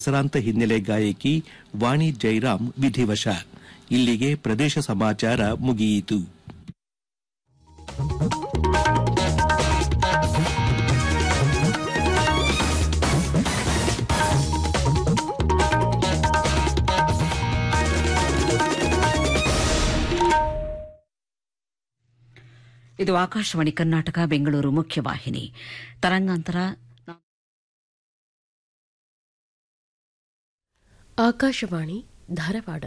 ಹೆಸರಾಂತ ಹಿನ್ನೆಲೆ ಗಾಯಕಿ ವಾಣಿ ಜೈರಾಮ್ ವಿಧಿವಶ ಇಲ್ಲಿಗೆ ಪ್ರದೇಶ ಸಮಾಚಾರ ಮುಗಿಯಿತು ಇದು ಆಕಾಶವಾಣಿ ಕರ್ನಾಟಕ ಬೆಂಗಳೂರು ಮುಖ್ಯವಾಹಿನಿ ತರಂಗಾಂತರ ಆಕಾಶವಾಣಿ ಧಾರವಾಡ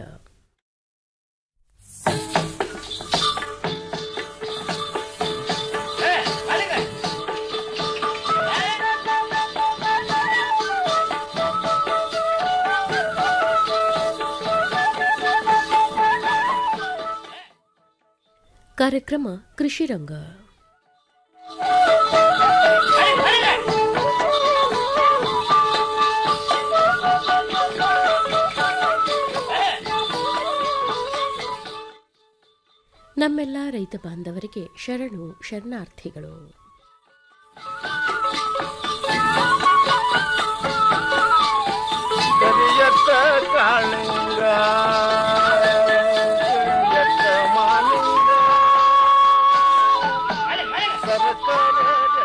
ಕಾರ್ಯಕ್ರಮ ಕೃಷಿ ರಂಗ ನಮ್ಮೆಲ್ಲ ರೈತ ಬಾಂಧವರಿಗೆ ಶರಣು ಶರಣಾರ್ಥಿಗಳು ಕರಿಯತ್ತ ಕಾಳಿಂಗ ಕರಿಯತ್ತ ಮಾಲಿಂಗ ಸರಸರ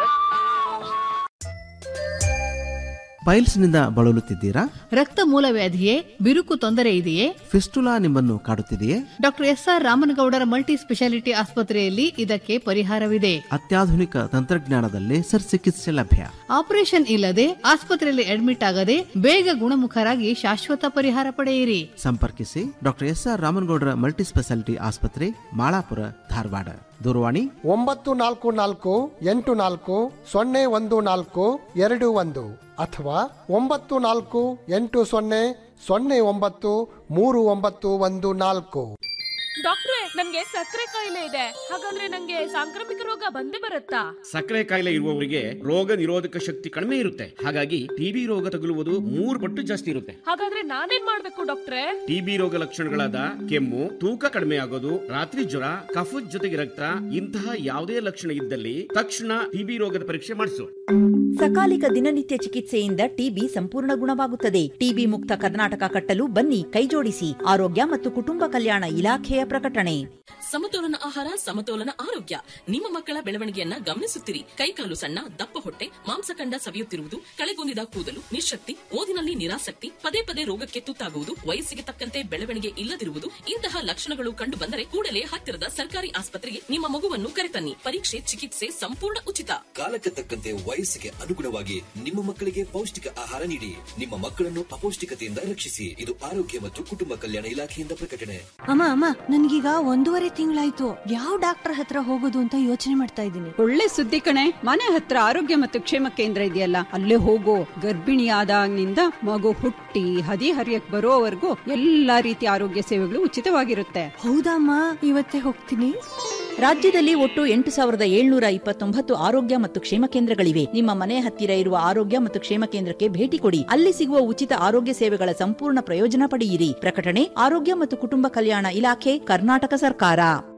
ಪೈಲ್ಸ್ನಿಂದ ಬಳಲುತ್ತಿದ್ದೀರಾ ರಕ್ತ ಮೂಲವ್ಯಾಧಿಯೇ ಬಿರುಕು ತೊಂದರೆ ಇದೆಯೇ ಫಿಸ್ಟುಲಾ ನಿಮ್ಮನ್ನು ಕಾಡುತ್ತಿದೆಯೇ ಡಾಕ್ಟರ್ ಎಸ್ಆರ್ ರಾಮನಗೌಡರ ಮಲ್ಟಿ ಸ್ಪೆಷಾಲಿಟಿ ಆಸ್ಪತ್ರೆಯಲ್ಲಿ ಇದಕ್ಕೆ ಪರಿಹಾರವಿದೆ ಅತ್ಯಾಧುನಿಕ ತಂತ್ರಜ್ಞಾನದಲ್ಲಿ ಚಿಕಿತ್ಸೆ ಲಭ್ಯ ಆಪರೇಷನ್ ಇಲ್ಲದೆ ಆಸ್ಪತ್ರೆಯಲ್ಲಿ ಅಡ್ಮಿಟ್ ಆಗದೆ ಬೇಗ ಗುಣಮುಖರಾಗಿ ಶಾಶ್ವತ ಪರಿಹಾರ ಪಡೆಯಿರಿ ಸಂಪರ್ಕಿಸಿ doctor S R Ramanagoudar multi speciality ಆಸ್ಪತ್ರೆ ಮಾಳಾಪುರ ಧಾರವಾಡ ದೂರವಾಣಿ ಒಂಬತ್ತು ನಾಲ್ಕು ನಾಲ್ಕು ಎಂಟು ನಾಲ್ಕು ಸೊನ್ನೆ ಒಂದು ನಾಲ್ಕು ಎರಡು ಒಂದು ಅಥವಾ ಒಂಬತ್ತು ನಾಲ್ಕು ಎಂಟು ಸೊನ್ನೆ ಸೊನ್ನೆ ಒಂಬತ್ತು ಮೂರು ಒಂಬತ್ತು ಒಂದು ನಾಲ್ಕು ಡಾಕ್ಟ್ರೆ ನನ್ಗೆ ಸಕ್ಕರೆ ಕಾಯಿಲೆ ಇದೆ ಹಾಗಂದ್ರೆ ನಂಗೆ ಸಾಂಕ್ರಾಮಿಕ ರೋಗ ಬಂದೇ ಬರುತ್ತಾ ಸಕ್ಕರೆ ಕಾಯಿಲೆ ಇರುವವರಿಗೆ ರೋಗ ನಿರೋಧಕ ಶಕ್ತಿ ಕಡಿಮೆ ಇರುತ್ತೆ ಹಾಗಾಗಿ ಟಿಬಿ ರೋಗ ತಗುಲುವುದು ಮೂರು ಪಟ್ಟು ಜಾಸ್ತಿ ಇರುತ್ತೆ ಹಾಗಾದ್ರೆ ನಾನೇನ್ ಮಾಡ್ಬೇಕು ಡಾಕ್ಟ್ರೆ ಟಿಬಿ ರೋಗ ಲಕ್ಷಣಗಳಾದ ಕೆಮ್ಮು ತೂಕ ಕಡಿಮೆ ಆಗೋದು ರಾತ್ರಿ ಜ್ವರ ಕಫದ ಜೊತೆಗೆ ರಕ್ತ ಇಂತಹ ಯಾವುದೇ ಲಕ್ಷಣ ಇದ್ದಲ್ಲಿ ತಕ್ಷಣ ಟಿಬಿ ರೋಗದ ಪರೀಕ್ಷೆ ಮಾಡಿಸು ಸಕಾಲಿಕ ದಿನನಿತ್ಯ ಚಿಕಿತ್ಸೆಯಿಂದ ಟಿಬಿ ಸಂಪೂರ್ಣ ಗುಣವಾಗುತ್ತದೆ ಟಿಬಿ ಮುಕ್ತ ಕರ್ನಾಟಕ ಕಟ್ಟಲು ಬನ್ನಿ ಕೈಜೋಡಿಸಿ ಆರೋಗ್ಯ ಮತ್ತು ಕುಟುಂಬ ಕಲ್ಯಾಣ ಇಲಾಖೆಯ ಪ್ರಕಟಣೆ ಸಮತೋಲನ ಆಹಾರ ಸಮತೋಲನ ಆರೋಗ್ಯ ನಿಮ್ಮ ಮಕ್ಕಳ ಬೆಳವಣಿಗೆಯನ್ನ ಗಮನಿಸುತ್ತಿರಿ ಕೈಕಾಲು ಸಣ್ಣ ದಪ್ಪ ಹೊಟ್ಟೆ ಮಾಂಸಖಂಡ ಸವಿಯುತ್ತಿರುವುದು ಕಳೆಗುಂದಿದ ಕೂದಲು ನಿಶಕ್ತಿ ಓದಿನಲ್ಲಿ ನಿರಾಸಕ್ತಿ ಪದೇ ಪದೇ ರೋಗಕ್ಕೆ ತುತ್ತಾಗುವುದು ವಯಸ್ಸಿಗೆ ತಕ್ಕಂತೆ ಬೆಳವಣಿಗೆ ಇಲ್ಲದಿರುವುದು ಇಂತಹ ಲಕ್ಷಣಗಳು ಕಂಡು ಬಂದರೆ ಕೂಡಲೇ ಹತ್ತಿರದ ಸರ್ಕಾರಿ ಆಸ್ಪತ್ರೆಗೆ ನಿಮ್ಮ ಮಗುವನ್ನು ಕರೆತನ್ನಿ ಪರೀಕ್ಷೆ ಚಿಕಿತ್ಸೆ ಸಂಪೂರ್ಣ ಉಚಿತ ಕಾಲಕ್ಕೆ ತಕ್ಕಂತೆ ವಯಸ್ಸಿಗೆ ಅನುಗುಣವಾಗಿ ನಿಮ್ಮ ಮಕ್ಕಳಿಗೆ ಪೌಷ್ಟಿಕ ಆಹಾರ ನೀಡಿ ನಿಮ್ಮ ಮಕ್ಕಳನ್ನು ಅಪೌಷ್ಟಿಕತೆಯಿಂದ ರಕ್ಷಿಸಿ ಇದು ಆರೋಗ್ಯ ಮತ್ತು ಕುಟುಂಬ ಕಲ್ಯಾಣ ಇಲಾಖೆಯಿಂದ ಪ್ರಕಟಣೆ ಅಮ್ಮ ಅಮ್ಮ ನನ್ಗೀಗ ಒಂದೂವರೆ ತಿಂಗಳಾಯ್ತು ಯಾವ ಡಾಕ್ಟರ್ ಹತ್ರ ಹೋಗೋದು ಅಂತ ಯೋಚನೆ ಮಾಡ್ತಾ ಇದ್ದೀನಿ ಒಳ್ಳೆ ಸುದ್ದಿ ಕಣೆ ಮನೆ ಹತ್ರ ಆರೋಗ್ಯ ಮತ್ತು ಕ್ಷೇಮ ಕೇಂದ್ರ ಇದೆಯಲ್ಲ ಅಲ್ಲೇ ಹೋಗೋ ಗರ್ಭಿಣಿಯಾದಾಗಿನಿಂದ ಮಗು ಹುಟ್ಟಿ ಹದಿ ಹರಿಯಕ್ ಬರೋವರೆಗೂ ಎಲ್ಲಾ ರೀತಿಯ ಆರೋಗ್ಯ ಸೇವೆಗಳು ಉಚಿತವಾಗಿರುತ್ತೆ ಹೌದಮ್ಮ ಇವತ್ತೇ ಹೋಗ್ತೀನಿ ರಾಜ್ಯದಲ್ಲಿ ಒಟ್ಟು ಎಂಟು ಸಾವಿರದ ಏಳ್ನೂರ ಇಪ್ಪತ್ತೊಂಬತ್ತು ಆರೋಗ್ಯ ಮತ್ತು ಕ್ಷೇಮ ಕೇಂದ್ರಗಳಿವೆ ನಿಮ್ಮ ಮನೆ ಹತ್ತಿರ ಇರುವ ಆರೋಗ್ಯ ಮತ್ತು ಕ್ಷೇಮ ಕೇಂದ್ರಕ್ಕೆ ಭೇಟಿ ಕೊಡಿ ಅಲ್ಲಿ ಸಿಗುವ ಉಚಿತ ಆರೋಗ್ಯ ಸೇವೆಗಳ ಸಂಪೂರ್ಣ ಪ್ರಯೋಜನ ಪಡೆಯಿರಿ ಪ್ರಕಟಣೆ ಆರೋಗ್ಯ ಮತ್ತು ಕುಟುಂಬ ಕಲ್ಯಾಣ ಇಲಾಖೆ ಕರ್ನಾಟಕ ಸರ್ಕಾರ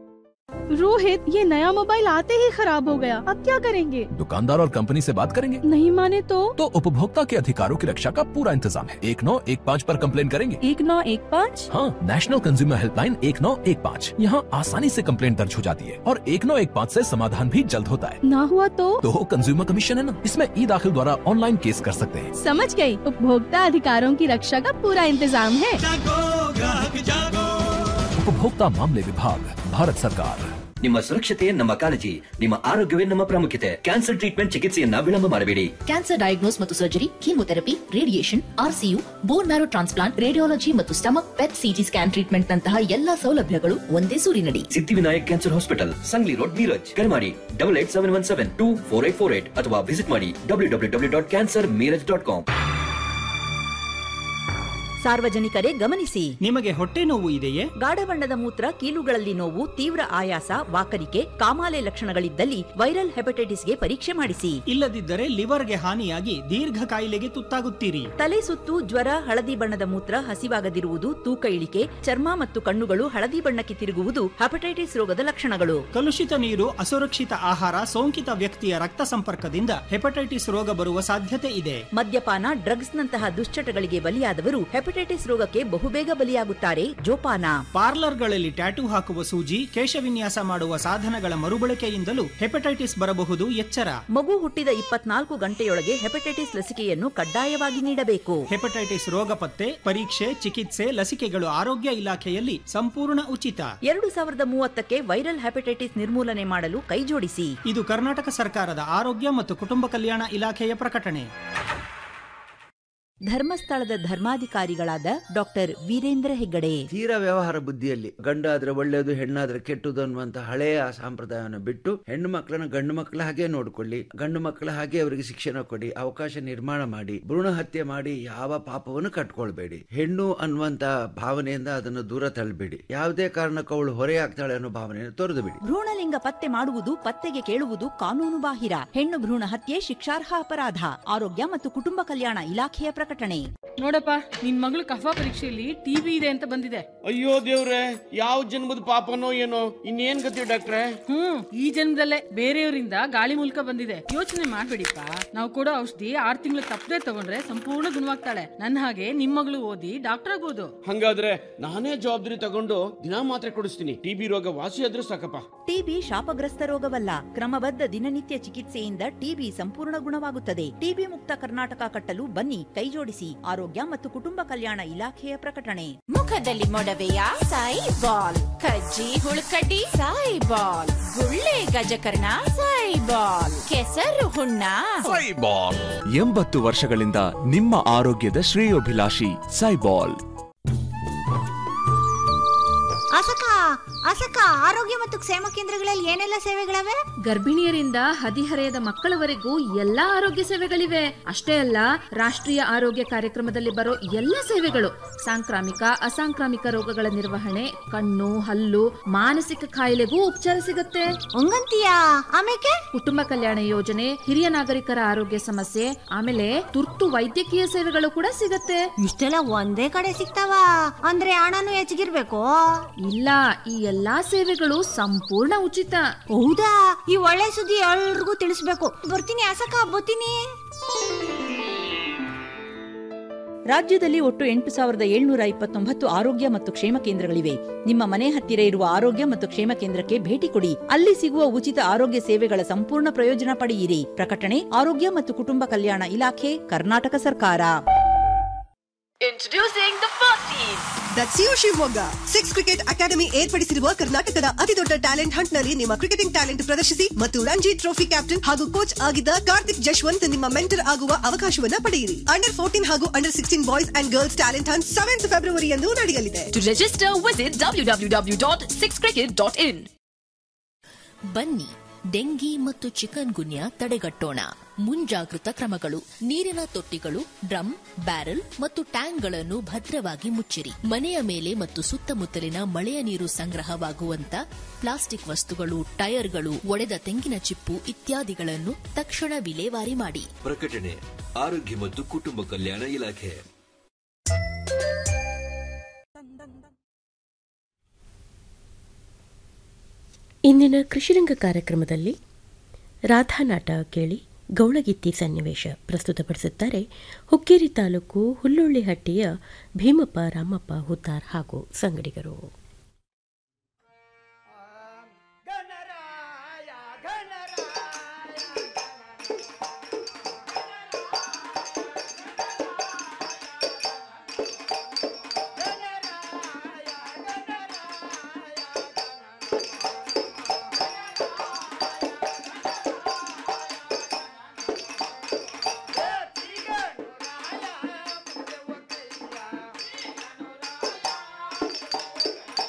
रोहित ये नया मोबाइल आते ही खराब हो गया अब क्या करेंगे दुकानदार और कंपनी से बात करेंगे नहीं माने तो तो उपभोक्ता के अधिकारों की रक्षा का पूरा इंतजाम है एक नौ एक पाँच आरोप कम्प्लेन करेंगे एक नौ एक पाँच हाँ नेशनल कंज्यूमर हेल्पलाइन एक नौ एक पाँच यहाँ आसानी से कम्प्लेन दर्ज हो जाती है और एक नौ एक पाँच ऐसी समाधान भी जल्द होता है ना हुआ तो तो कंज्यूमर कमीशन है ना इसमें ई दाखिल द्वारा ऑनलाइन केस कर सकते हैं समझ गई उपभोक्ता अधिकारों की रक्षा का पूरा इंतजाम है उपभोक्ता मामले विभाग भारत सरकार ನಿಮ್ಮ ಸುರಕ್ಷತೆ ನಮ್ಮ ಕಾಳಜಿ ನಿಮ್ಮ ಆರೋಗ್ಯವೇ ನಮ್ಮ ಪ್ರಾಮುಖ್ಯತೆ ಕ್ಯಾನ್ಸರ್ ಟ್ರೀಟ್ಮೆಂಟ್ ಚಿಕಿತ್ಸೆಯನ್ನ ವಿಳಂಬ ಮಾಡಬೇಡಿ ಕ್ಯಾನ್ಸರ್ ಡಯಾಗ್ನೋಸ್ ಮತ್ತು surgery chemotherapy radiation RCU bone marrow transplant radiology ಮತ್ತು stomach PET CT scan treatment ನಂತಹ ಎಲ್ಲಾ ಸೌಲಭ್ಯಗಳು ಒಂದೇ ಸೂರಿನಡಿ Siddhivinayak cancer hospital Sangli road Miraj ಕರೆ ಮಾಡಿ double eight seven one seven two four eight four eight ಅಥವಾ ವಿಸಿಟ್ ಮಾಡಿ W W W dot cancer Miraj dot com ಸಾರ್ವಜನಿಕರೇ ಗಮನಿಸಿ ನಿಮಗೆ ಹೊಟ್ಟೆ ನೋವು ಇದೆಯೇ ಗಾಢ ಬಣ್ಣದ ಮೂತ್ರ ಕೀಲುಗಳಲ್ಲಿ ನೋವು ತೀವ್ರ ಆಯಾಸ ವಾಕರಿಕೆ ಕಾಮಾಲೆ ಲಕ್ಷಣಗಳಿದ್ದಲ್ಲಿ ವೈರಲ್ ಹೆಪಟೈಟಿಸ್ಗೆ ಪರೀಕ್ಷೆ ಮಾಡಿಸಿ ಇಲ್ಲದಿದ್ದರೆ ಲಿವರ್ಗೆ ಹಾನಿಯಾಗಿ ದೀರ್ಘ ಕಾಯಿಲೆಗೆ ತುತ್ತಾಗುತ್ತೀರಿ ತಲೆ ಸುತ್ತು ಜ್ವರ ಹಳದಿ ಬಣ್ಣದ ಮೂತ್ರ ಹಸಿವಾಗದಿರುವುದು ತೂಕ ಇಳಿಕೆ ಚರ್ಮ ಮತ್ತು ಕಣ್ಣುಗಳು ಹಳದಿ ಬಣ್ಣಕ್ಕೆ ತಿರುಗುವುದು ಹೆಪಟೈಟಿಸ್ ರೋಗದ ಲಕ್ಷಣಗಳು ಕಲುಷಿತ ನೀರು ಅಸುರಕ್ಷಿತ ಆಹಾರ ಸೋಂಕಿತ ವ್ಯಕ್ತಿಯ ರಕ್ತ ಸಂಪರ್ಕದಿಂದ ಹೆಪಟೈಟಿಸ್ ರೋಗ ಬರುವ ಸಾಧ್ಯತೆ ಇದೆ ಮದ್ಯಪಾನ ಡ್ರಗ್ಸ್ ನಂತಹ ದುಶ್ಚಟಗಳಿಗೆ ಬಲಿಯಾದವರು ಹೆಪಟೈಟಿಸ್ ರೋಗಕ್ಕೆ ಬಹುಬೇಗ ಬಲಿಯಾಗುತ್ತಾರೆ ಜೋಪಾನ ಪಾರ್ಲರ್ಗಳಲ್ಲಿ ಟ್ಯಾಟೂ ಹಾಕುವ ಸೂಜಿ ಕೇಶವಿನ್ಯಾಸ ಮಾಡುವ ಸಾಧನಗಳ ಮರುಬಳಕೆಯಿಂದಲೂ ಹೆಪಟೈಟಿಸ್ ಬರಬಹುದು ಎಚ್ಚರ ಮಗು ಹುಟ್ಟಿದ ಇಪ್ಪತ್ನಾಲ್ಕು ಗಂಟೆಯೊಳಗೆ ಹೆಪಟೈಟಿಸ್ ಲಸಿಕೆಯನ್ನು ಕಡ್ಡಾಯವಾಗಿ ನೀಡಬೇಕು ಹೆಪಟೈಟಿಸ್ ರೋಗ ಪತ್ತೆ ಪರೀಕ್ಷೆ ಚಿಕಿತ್ಸೆ ಲಸಿಕೆಗಳು ಆರೋಗ್ಯ ಇಲಾಖೆಯಲ್ಲಿ ಸಂಪೂರ್ಣ ಉಚಿತ ಎರಡು ಸಾವಿರದ ಮೂವತ್ತಕ್ಕೆ ವೈರಲ್ ಹೆಪಟೈಟಿಸ್ ನಿರ್ಮೂಲನೆ ಮಾಡಲು ಕೈಜೋಡಿಸಿ ಇದು ಕರ್ನಾಟಕ ಸರ್ಕಾರದ ಆರೋಗ್ಯ ಮತ್ತು ಕುಟುಂಬ ಕಲ್ಯಾಣ ಇಲಾಖೆಯ ಪ್ರಕಟಣೆ ಧರ್ಮಸ್ಥಳದ ಧರ್ಮಾಧಿಕಾರಿಗಳಾದ ಡಾಕ್ಟರ್ ವೀರೇಂದ್ರ ಹೆಗ್ಗಡೆ ತೀರಾ ವ್ಯವಹಾರ ಬುದ್ಧಿಯಲ್ಲಿ ಗಂಡಾದ್ರೆ ಒಳ್ಳೆಯದು ಹೆಣ್ಣಾದ್ರೆ ಕೆಟ್ಟದು ಅನ್ನುವಂತ ಹಳೆಯ ಸಂಪ್ರದಾಯವನ್ನು ಬಿಟ್ಟು ಹೆಣ್ಣು ಮಕ್ಕಳನ್ನ ಗಂಡು ಮಕ್ಕಳ ಹಾಗೆ ನೋಡ್ಕೊಳ್ಳಿ ಗಂಡು ಮಕ್ಕಳ ಹಾಗೆ ಅವರಿಗೆ ಶಿಕ್ಷಣ ಕೊಡಿ ಅವಕಾಶ ನಿರ್ಮಾಣ ಮಾಡಿ ಭ್ರೂಣ ಹತ್ಯೆ ಮಾಡಿ ಯಾವ ಪಾಪವನ್ನು ಕಟ್ಕೊಳ್ಬೇಡಿ ಹೆಣ್ಣು ಅನ್ನುವಂತ ಭಾವನೆಯಿಂದ ಅದನ್ನು ದೂರ ತಳ್ಳಬೇಡಿ ಯಾವುದೇ ಕಾರಣಕ್ಕೂ ಅವಳು ಹೊರೆಯಾಗ್ತಾಳೆ ಅನ್ನೋ ಭಾವನೆಯನ್ನು ತೊರೆದು ಬಿಡಿ ಭ್ರೂಣಲಿಂಗ ಪತ್ತೆ ಮಾಡುವುದು ಪತ್ತೆಗೆ ಕೇಳುವುದು ಕಾನೂನು ಬಾಹಿರ ಹೆಣ್ಣು ಭ್ರೂಣ ಹತ್ಯೆ ಶಿಕ್ಷಾರ್ಹ ಅಪರಾಧ ಆರೋಗ್ಯ ಮತ್ತು ಕುಟುಂಬ ಕಲ್ಯಾಣ ಇಲಾಖೆಯ ಪ್ರಕಟಣೆ ನೋಡಪ್ಪ ನಿನ್ ಮಗಳು ಕಫ ಪರೀಕ್ಷೆಯಲ್ಲಿ ಟಿವಿ ಇದೆ ಅಂತ ಬಂದಿದೆ ಅಯ್ಯೋ ದೇವ್ರೆ ಯಾವ ಜನ್ಮದ ಪಾಪನೋ ಏನೋ ಇನ್ನೇನ್ ಗತಿ ಡಾಕ್ಟ್ರೆ ಹ್ಮ್ ಈ ಜನ್ಮದಲ್ಲೇ ಬೇರೆಯವರಿಂದ ಗಾಳಿ ಮೂಲಕ ಬಂದಿದೆ ಯೋಚನೆ ಮಾಡ್ಬೇಡಿಪ್ಪ ನಾವು ಕೊಡೋ ಔಷಧಿ ಆರ್ ತಿಂಗಳು ತಪ್ಪದೆ ತಗೊಂಡ್ರೆ ಸಂಪೂರ್ಣ ಗುಣವಾಗ್ತಾಳೆ ನನ್ನ ಹಾಗೆ ನಿಮ್ ಮಗಳು ಓದಿ ಡಾಕ್ಟರ್ ಆಗ್ಬೋದು ಹಂಗಾದ್ರೆ ನಾನೇ ಜವಾಬ್ದಾರಿ ತಗೊಂಡು ದಿನಾ ಮಾತ್ರೆ ಕೊಡಿಸ್ತೀನಿ ಟಿಬಿ ರೋಗ ವಾಸಿ ಆದ್ರೂ ಸಾಕಪ್ಪ ಟಿಬಿ ಶಾಪಗ್ರಸ್ತ ರೋಗವಲ್ಲ ಕ್ರಮಬದ್ಧ ದಿನನಿತ್ಯ ಚಿಕಿತ್ಸೆಯಿಂದ ಟಿಬಿ ಸಂಪೂರ್ಣ ಗುಣವಾಗುತ್ತದೆ ಟಿಬಿ ಮುಕ್ತ ಕರ್ನಾಟಕ ಕಟ್ಟಲು ಬನ್ನಿ ಕೈಜೋಡಿಸಿ ಆರೋಗ್ಯ ಮತ್ತು ಕುಟುಂಬ ಕಲ್ಯಾಣ ಇಲಾಖೆಯ ಪ್ರಕಟಣೆ ಮುಖದಲ್ಲಿ ಮೊಡವೆಯ ಸಾಯಿ ಬಾಲ್ ಕಜ್ಜಿ ಹುಳುಕಡ್ಡಿ ಸಾಯಿ ಬಾಲ್ ಗುಳ್ಳೆ ಗಜಕರ್ಣ ಸಾಯಿ ಬಾಲ್ ಕೆಸರು ಹುಣ್ಣ ಸೈಬಾಲ್ ಎಂಬತ್ತು ವರ್ಷಗಳಿಂದ ನಿಮ್ಮ ಆರೋಗ್ಯದ ಶ್ರೇಯೋಭಿಲಾಷಿ ಸೈಬಾಲ್ ಅಸಕ ಅಸಕ ಆರೋಗ್ಯ ಮತ್ತು ಕ್ಷೇಮ ಕೇಂದ್ರಗಳಲ್ಲಿ ಏನೆಲ್ಲ ಸೇವೆಗಳವೆ ಗರ್ಭಿಣಿಯರಿಂದ ಹದಿಹರೆಯದ ಮಕ್ಕಳವರೆಗೂ ಎಲ್ಲಾ ಆರೋಗ್ಯ ಸೇವೆಗಳಿವೆ ಅಷ್ಟೇ ಅಲ್ಲ ರಾಷ್ಟ್ರೀಯ ಆರೋಗ್ಯ ಕಾರ್ಯಕ್ರಮದಲ್ಲಿ ಬರೋ ಎಲ್ಲ ಸೇವೆಗಳು ಸಾಂಕ್ರಾಮಿಕ ಅಸಾಂಕ್ರಾಮಿಕ ರೋಗಗಳ ನಿರ್ವಹಣೆ ಕಣ್ಣು ಹಲ್ಲು ಮಾನಸಿಕ ಕಾಯಿಲೆಗೂ ಉಪಚಾರ ಸಿಗುತ್ತೆ ಹಂಗಂತೀಯಾ ಆಮೇಲೆ ಕುಟುಂಬ ಕಲ್ಯಾಣ ಯೋಜನೆ ಹಿರಿಯ ನಾಗರಿಕರ ಆರೋಗ್ಯ ಸಮಸ್ಯೆ ಆಮೇಲೆ ತುರ್ತು ವೈದ್ಯಕೀಯ ಸೇವೆಗಳು ಕೂಡ ಸಿಗತ್ತೆ ಇಷ್ಟೆಲ್ಲ ಒಂದೇ ಕಡೆ ಸಿಗ್ತಾವ ಅಂದ್ರೆ ಹಣನು ಹೆಚ್ಚಿಗಿರ್ಬೇಕು ಇಲ್ಲ ಈ ಎಲ್ಲಾ ಸೇವೆಗಳು ಸಂಪೂರ್ಣ ಉಚಿತ ಹೌದಾ ಈ ಒಳ್ಳೆ ಸುದ್ದಿ ಎಲ್ರಿಗೂ ತಿಳಿಸ್ಬೇಕು ಬರ್ತೀನಿ ಅಸಕ ಬರ್ತೀನಿ ರಾಜ್ಯದಲ್ಲಿ ಒಟ್ಟು ಎಂಟು ಸಾವಿರದ ಏಳ್ನೂರ ಇಪ್ಪತ್ತೊಂಬತ್ತು ಆರೋಗ್ಯ ಮತ್ತು ಕ್ಷೇಮ ಕೇಂದ್ರಗಳಿವೆ ನಿಮ್ಮ ಮನೆ ಹತ್ತಿರ ಇರುವ ಆರೋಗ್ಯ ಮತ್ತು ಕ್ಷೇಮ ಕೇಂದ್ರಕ್ಕೆ ಭೇಟಿ ಕೊಡಿ ಅಲ್ಲಿ ಸಿಗುವ ಉಚಿತ ಆರೋಗ್ಯ ಸೇವೆಗಳ ಸಂಪೂರ್ಣ ಪ್ರಯೋಜನ ಪಡೆಯಿರಿ ಪ್ರಕಟಣೆ ಆರೋಗ್ಯ ಮತ್ತು ಕುಟುಂಬ ಕಲ್ಯಾಣ ಇಲಾಖೆ ಕರ್ನಾಟಕ ಸರ್ಕಾರ Introducing the first team. ದಟ್ಸಿಯೋ ಶಿವಮೊಗ್ಗ ಸಿಕ್ಸ್ ಕ್ರಿಕೆಟ್ ಅಕಾಡೆಮಿ ಏರ್ಪಡಿಸಿರುವ ಕರ್ನಾಟಕದ ಅತಿದೊಡ್ಡ ಟ್ಯಾಲೆಂಟ್ ಹಂಟ್ ನಲ್ಲಿ ನಿಮ್ಮ ಕ್ರಿಕೆಟಿಂಗ್ ಟ್ಯಾಲೆಂಟ್ ಪ್ರದರ್ಶಿಸಿ ಮತ್ತು ರಂಜಿ ಟ್ರೋಫಿ ಕ್ಯಾಪ್ಟನ್ ಹಾಗೂ ಕೋಚ್ ಆಗಿದ್ದ ಕಾರ್ತಿಕ್ ಜಶ್ವಂತ್ ನಿಮ್ಮ ಮೆಂಟರ್ ಆಗುವ ಅವಕಾಶವನ್ನ ಪಡೆಯಿರಿ ಅಂಡರ್ ಫೋರ್ಟೀನ್ ಹಾಗೂ under sixteen boys and girls talent hunt seventh ಫೆಬ್ರವರಿಯಂದು ನಡೆಯಲಿದೆ To register, visit www.sixcricket.in. ಬನ್ನಿ ಡೆಂಗಿ ಮತ್ತು ಚಿಕನ್ ಗುನ್ಯಾ ತಡೆಗಟ್ಟೋಣ ಮುಂಜಾಗೃತ ಕ್ರಮಗಳು ನೀರಿನ ತೊಟ್ಟಿಗಳು ಡ್ರಮ್ ಬ್ಯಾರೆಲ್ ಮತ್ತು ಟ್ಯಾಂಕ್ಗಳನ್ನು ಭದ್ರವಾಗಿ ಮುಚ್ಚಿರಿ ಮನೆಯ ಮೇಲೆ ಮತ್ತು ಸುತ್ತಮುತ್ತಲಿನ ಮಳೆಯ ನೀರು ಸಂಗ್ರಹವಾಗುವಂತ ಪ್ಲಾಸ್ಟಿಕ್ ವಸ್ತುಗಳು ಟೈರ್ಗಳು ಒಡೆದ ತೆಂಗಿನ ಚಿಪ್ಪು ಇತ್ಯಾದಿಗಳನ್ನು ತಕ್ಷಣ ವಿಲೇವಾರಿ ಮಾಡಿ ಪ್ರಕಟಣೆ ಆರೋಗ್ಯ ಮತ್ತು ಕುಟುಂಬ ಕಲ್ಯಾಣ ಇಲಾಖೆ ಇಂದಿನ ಕೃಷಿರಂಗ ಕಾರ್ಯಕ್ರಮದಲ್ಲಿ ರಾಧಾನಾಟ ಕೇಳಿ ಗೌಳಗಿತ್ತಿ ಸನ್ನಿವೇಶ ಪ್ರಸ್ತುತಪಡಿಸುತ್ತಾರೆ ಹುಕ್ಕೇರಿ ತಾಲೂಕು ಹುಲ್ಲುಳ್ಳಿಹಟ್ಟಿಯ ಭೀಮಪ್ಪ ರಾಮಪ್ಪ ಹುತ್ತಾರ್ ಹಾಗೂ ಸಂಗಡಿಗರು Yeah.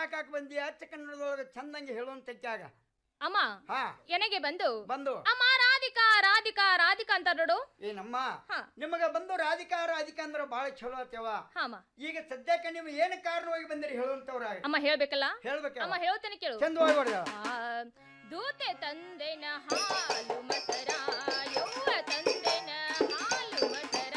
ಹಾಕಾಕ ಬಂದಿ ಅಚ್ಚ ಕನ್ನಡದೊಳಗೆ ಚಂದಂಗೆ ಹೇಳುವಂತ ಕ್ಯಾಗ ಅಮ್ಮ ಹಾ ಎನಗೆ ಬಂದು ಬಂದು ಅಮ್ಮ ರಾಧಿಕಾ ರಾಧಿಕಾ ರಾಧಿಕಾ ಅಂತ ನೋಡು ಏನಮ್ಮ ನಿಮಗ ಬಂದು ರಾಧಿಕಾ ರಾಧಿಕಾ ಅಂದ್ರೆ ಬಹಳ ಚಲೋ ಆತ್ಯವ ಹಾಮ ಈಗ ಸದ್ಯಕ್ಕೆ ನೀವು ಏನು ಕಾರಣವಾಗಿ ಬಂದಿರಿ ಹೇಳುವಂತವ್ರ ಅಮ್ಮ ಹೇಳ್ಬೇಕಲ್ಲ ಹೇಳ್ಬೇಕ ಅಮ್ಮ ಹೇಳ್ತೇನೆ ಕೇಳು ಚಂದವಾಗಿ ಹೊಡೆದ ಆ, ದೂತೆ ತಂದೆನ ಹಾಲು ಮಸರ ಯವ್ವ ತಂದೆನ ಹಾಲು ಮಸರ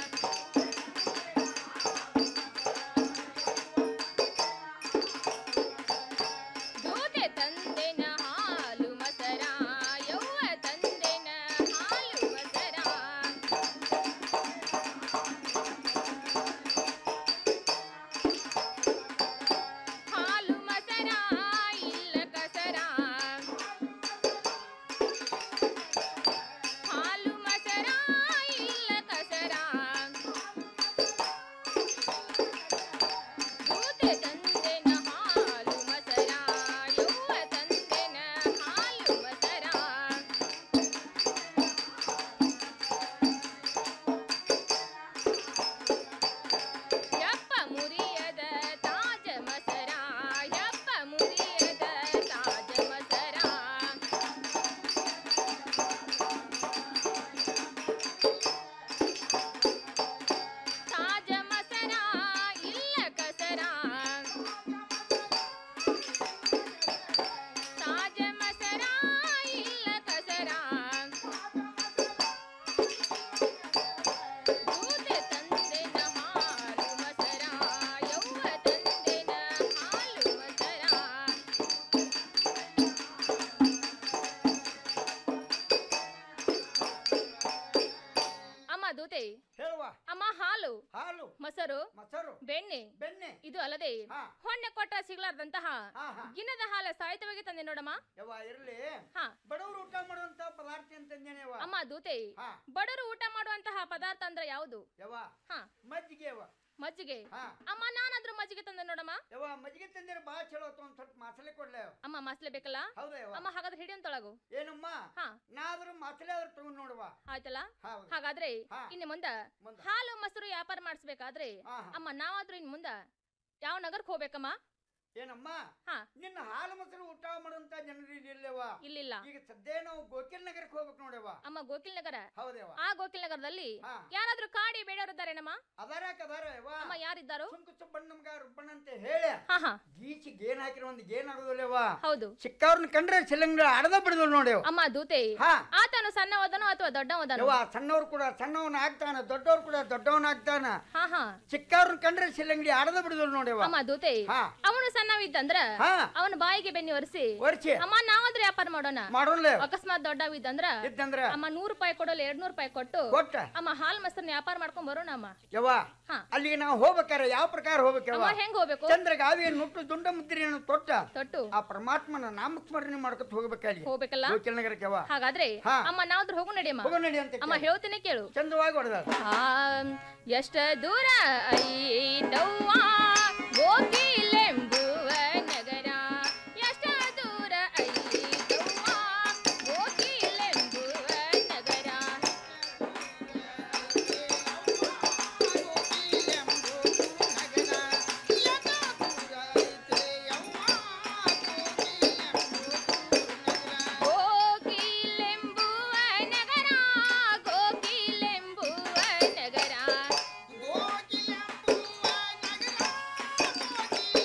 ದೂತೆ ತಂದೆನ ಹಾಲು ಮಸರ ಯವ್ವ ತಂದೆನ ಹಾಲು ಮಸರ ಹಾಲು ಮಸರ ಇಲ್ಲ ಕಸರ ಹಾಲು ಮಸರ ಇಲ್ಲ ಕಸರ ದೂತೆ ತಂದೆನ ಹಾಲು ಮಸರ ಯವ್ವ ತಂದೆನ ಹಾಲು ಮಸರ ಯಪ್ಪ ಮುರಿಯದ ತಾಜ ಮಸರ ಯಪ್ಪ ಮುರಿಯದ ತಾಜ ಮಸರ ತಾಜ ಮಸರ ಇಲ್ಲ ಕಸರ ತಾಜ ಮಸರ ಇಲ್ಲ ಕಸರ ದೂತೆ ತಂದೆನ ಹಾಲು ಮಸರ ಯವ್ವ ತಂದೆನ ಹಾಲು ಮಸರ ಅಮ್ಮ ದೂತೆ ಹೇಳುವ ಅಮ್ಮ ಹಾಲು ಹಾಲು ಮೊಸರು ಮೊಸರು ಬೆಣ್ಣೆ ಬೆಣ್ಣೆ ಇದು ಅಲ್ಲದೆ ಹೊಣ್ಣೆ ಕೊಟ್ಟ ಸಿಗ್ಲಾರ್ದಂತಹ ಗಿನ್ನದ ಹಾಲ ಸಾಹಿತ್ಯವಾಗಿ ತಂದೆ ನೋಡಮ್ಮ ಯವ್ವ ಇರ್ಲಿ ಹಾ ಬಡವರು ಊಟ ಮಾಡುವಂತ ಪದಾರ್ಥ ಅಂತಂದೇನೆ ಯವ್ವ ಅಮ್ಮ ದೂತೆ ಹಾ. ಬಡವರು ಊಟ ಮಾಡುವಂತಹ ಪದಾರ್ಥ ಅಂದ್ರೆ ಯಾವುದು ಯವ್ವ ಹಾ ಮಜ್ಜಿಗೆ ಯವ್ವ ಮಜ್ಜಿಗೆ ಹಾ. ಅಮ್ಮ ನಾನಾದ್ರೂ ಮಜ್ಜಿಗೆ ತಂದೆ ನೋಡಮ್ಮ ಯವ್ವ ಮಜ್ಜಿಗೆ ತಂದಿರ ಬಾಳ ಚಲೋ ಆತು ಒಂದ್ ಸ್ವಲ್ಪ ಮಸಾಲೆ ಕೊಡ್ಲೆ ಯವ್ವ. ಅಮ್ಮ ಮಸ್ಲೆ ಬೇಕಲ್ಲ ಹೌದಾ ಯವ್ವ ಅಮ್ಮ ಹಾಗಾದ್ರೆ ಹಿಡಿಯಂತೊಳಗು ಏನಮ್ಮ ಹಾ ನಾ ಆದ್ರೂ ಮಸಾಲೆ ಆದ್ರೂ ತಗೊಂಡ್ ನೋಡುವ ಆಯ್ತಲ್ಲ ಹೌದು. ಹಾಗಾದ್ರೆ ಹಾ. ಇನ್ನು ಮುಂದ ಮುಂದ. ಹಾಲು ಮೊಸರು ವ್ಯಾಪಾರ ಮಾಡಿಸ್ಬೇಕಾದ್ರೆ ಹಾ, ಹಾ. ಅಮ್ಮ ನಾವಾದ್ರೂ ಇನ್ ಮುಂದ ಯಾವ ನಗರಕ್ಕೆ ಹೋಗ್ಬೇಕಮ್ಮ ಏನಮ್ಮ ಹಾ ನಿನ್ನ ಹಾಲು ಮೊಸರು ಊಟ ಮಾಡುವಂತ ಜನರು ಇಲ್ಲಿ ಇಲ್ಲವ ಇಲ್ಲಿಲ್ಲ ಈಗ ಸದ್ಯ ನಾವು ಗೋಕಿಲ್ ನಗರಕ್ಕೆ ಹೋಗ್ಬೇಕು ನೋಡವ್ವ ಅಮ್ಮ ಗೋಕಿಲ್ ನಗರ ಹೌದೇವ ಆ ಗೋಕಿಲ್ ನಗರದಲ್ಲಿ ಹಾ. ಯಾರಾದ್ರೂ ಕಾಡಿ ಬೇಡವರಿದ್ದಾರೇನಮ್ಮ ಅದಾರ ಕದಾರ ಯವ್ವ ಅಮ್ಮ ಯಾರಿದ್ದಾರು ಸುಂಕು ಸುಬ್ಬಣ್ಣ ನಮ್ಗ ರುಬ್ಬಣ್ಣ ಅಂತ ಹೇಳಿ ಹಾ ಹಾ ಗೀಚಿ ಗೇನ್ ಹಾಕಿರೋ ಒಂದು ಗೇನ್ ಆಗೋದಿಲ್ಲವ ಹೌದು ಚಿಕ್ಕವ್ರನ್ನ ಕಂಡ್ರೆ ಸಿಲಿಂಗ್ರ ಅಡದ ಬಿಡದಲ್ ನೋಡ್ಯವ ಅಮ್ಮ ದೂತೆ ಹಾ. ಆತನು ಸಣ್ಣವದನೋ ಅಥವಾ ದೊಡ್ಡವದನೋ ಯವ್ವ ಸಣ್ಣವ್ರು ಕೂಡ ಸಣ್ಣವನ್ ಆಗ್ತಾನ ದೊಡ್ಡವ್ರು ಕೂಡ ದೊಡ್ಡವನ್ ಆಗ್ತಾನ ಹಾ ಹಾ ಚಿಕ್ಕವ್ರನ್ನ ಕಂಡ್ರೆ ಸಿಲಂಗಡಿ ಅಡದ ಬಿಡದಲ್ ನೋಡ್ಯವ ಅಮ್ಮ ದೂತೆ ಹಾ. ಅವನು ಸಣ್ಣವಿದ್ದಂದ್ರ ಹಾ. ಅವನ ಬಾಯಿಗೆ ಬೆನ್ನಿ ಒರೆಸಿ ಒರ್ಸಿ. ಅಮ್ಮ ನಾವಾದ್ರೂ ವ್ಯಾಪಾರ ಮಾಡೋಣ ಮಾಡೋಣ ಅಕಸ್ಮಾತ್ ದೊಡ್ಡವಿದ್ದಂದ್ರ ಇದ್ದಂದ್ರ ಅಮ್ಮ ನೂರು ರೂಪಾಯಿ ಕೊಡೋಲ್ಲ ಎರಡ್ ನೂರು ರೂಪಾಯಿ ಕೊಟ್ಟು ಕೊಟ್ಟ. ಅಮ್ಮ ಹಾಲ್ ಮೊಸರನ್ನ ವ್ಯಾಪಾರ ಮಾಡ್ಕೊಂಡ್ ಬರೋಣ ಅಮ್ಮ ಯವ್ವ ಹಾ. ಅಲ್ಲಿಗೆ ನಾವು ಹೋಗ್ಬೇಕಾರೆ ಯಾವ ಪ್ರಕಾರ ಹೋಗ್ಬೇಕವ್ವ ಅಮ್ಮ ಹೆಂಗ್ ಹೋಗ್ಬೇಕು ಚಂದ್ರ ಗಾವಿಯ ನುಟ್ಟು ದುಂಡ ಮುದ್ರೆಯನ್ನು ತೊಟ್ಟ ತೊಟ್ಟು ಆ ಪರಮಾತ್ಮನ ನಾಮಸ್ಮರಣೆ ಮಾಡ್ಕೊತ ಹೋಗ್ಬೇಕಲ್ಲಿ ಹೋಗ್ಬೇಕಲ್ಲ ಗೋಕಿಲ್ ನಗರಕ್ಕೆ ಯವ್ವ ಹಾಗಾದ್ರೆ ಹಾ. ಅಮ್ಮ ನಾವ್ದ್ರ ಹೋಗು ನಡಿಯಮ್ಮ ಹೋಗೋ ನಡಿ ಅಂತ ಅಮ್ಮ ಹೇಳ್ತೇನೆ ಕೇಳು ಚಂದವಾಗಿ ಹೊಡೆದ ಆ, ಎಷ್ಟ ದೂರ ಐತವ್ವ ಗೋಕಿಲೆಂಬುವ ನಗರ ಎಷ್ಟ ದೂರ ಐತವ್ವ ಗೋಕಿಲೆಂಬುವ ನಗರ ಗೋಕಿಲೆಂಬುವ ನಗರ ಗೋಕಿಲೆಂಬುವ ನಗರ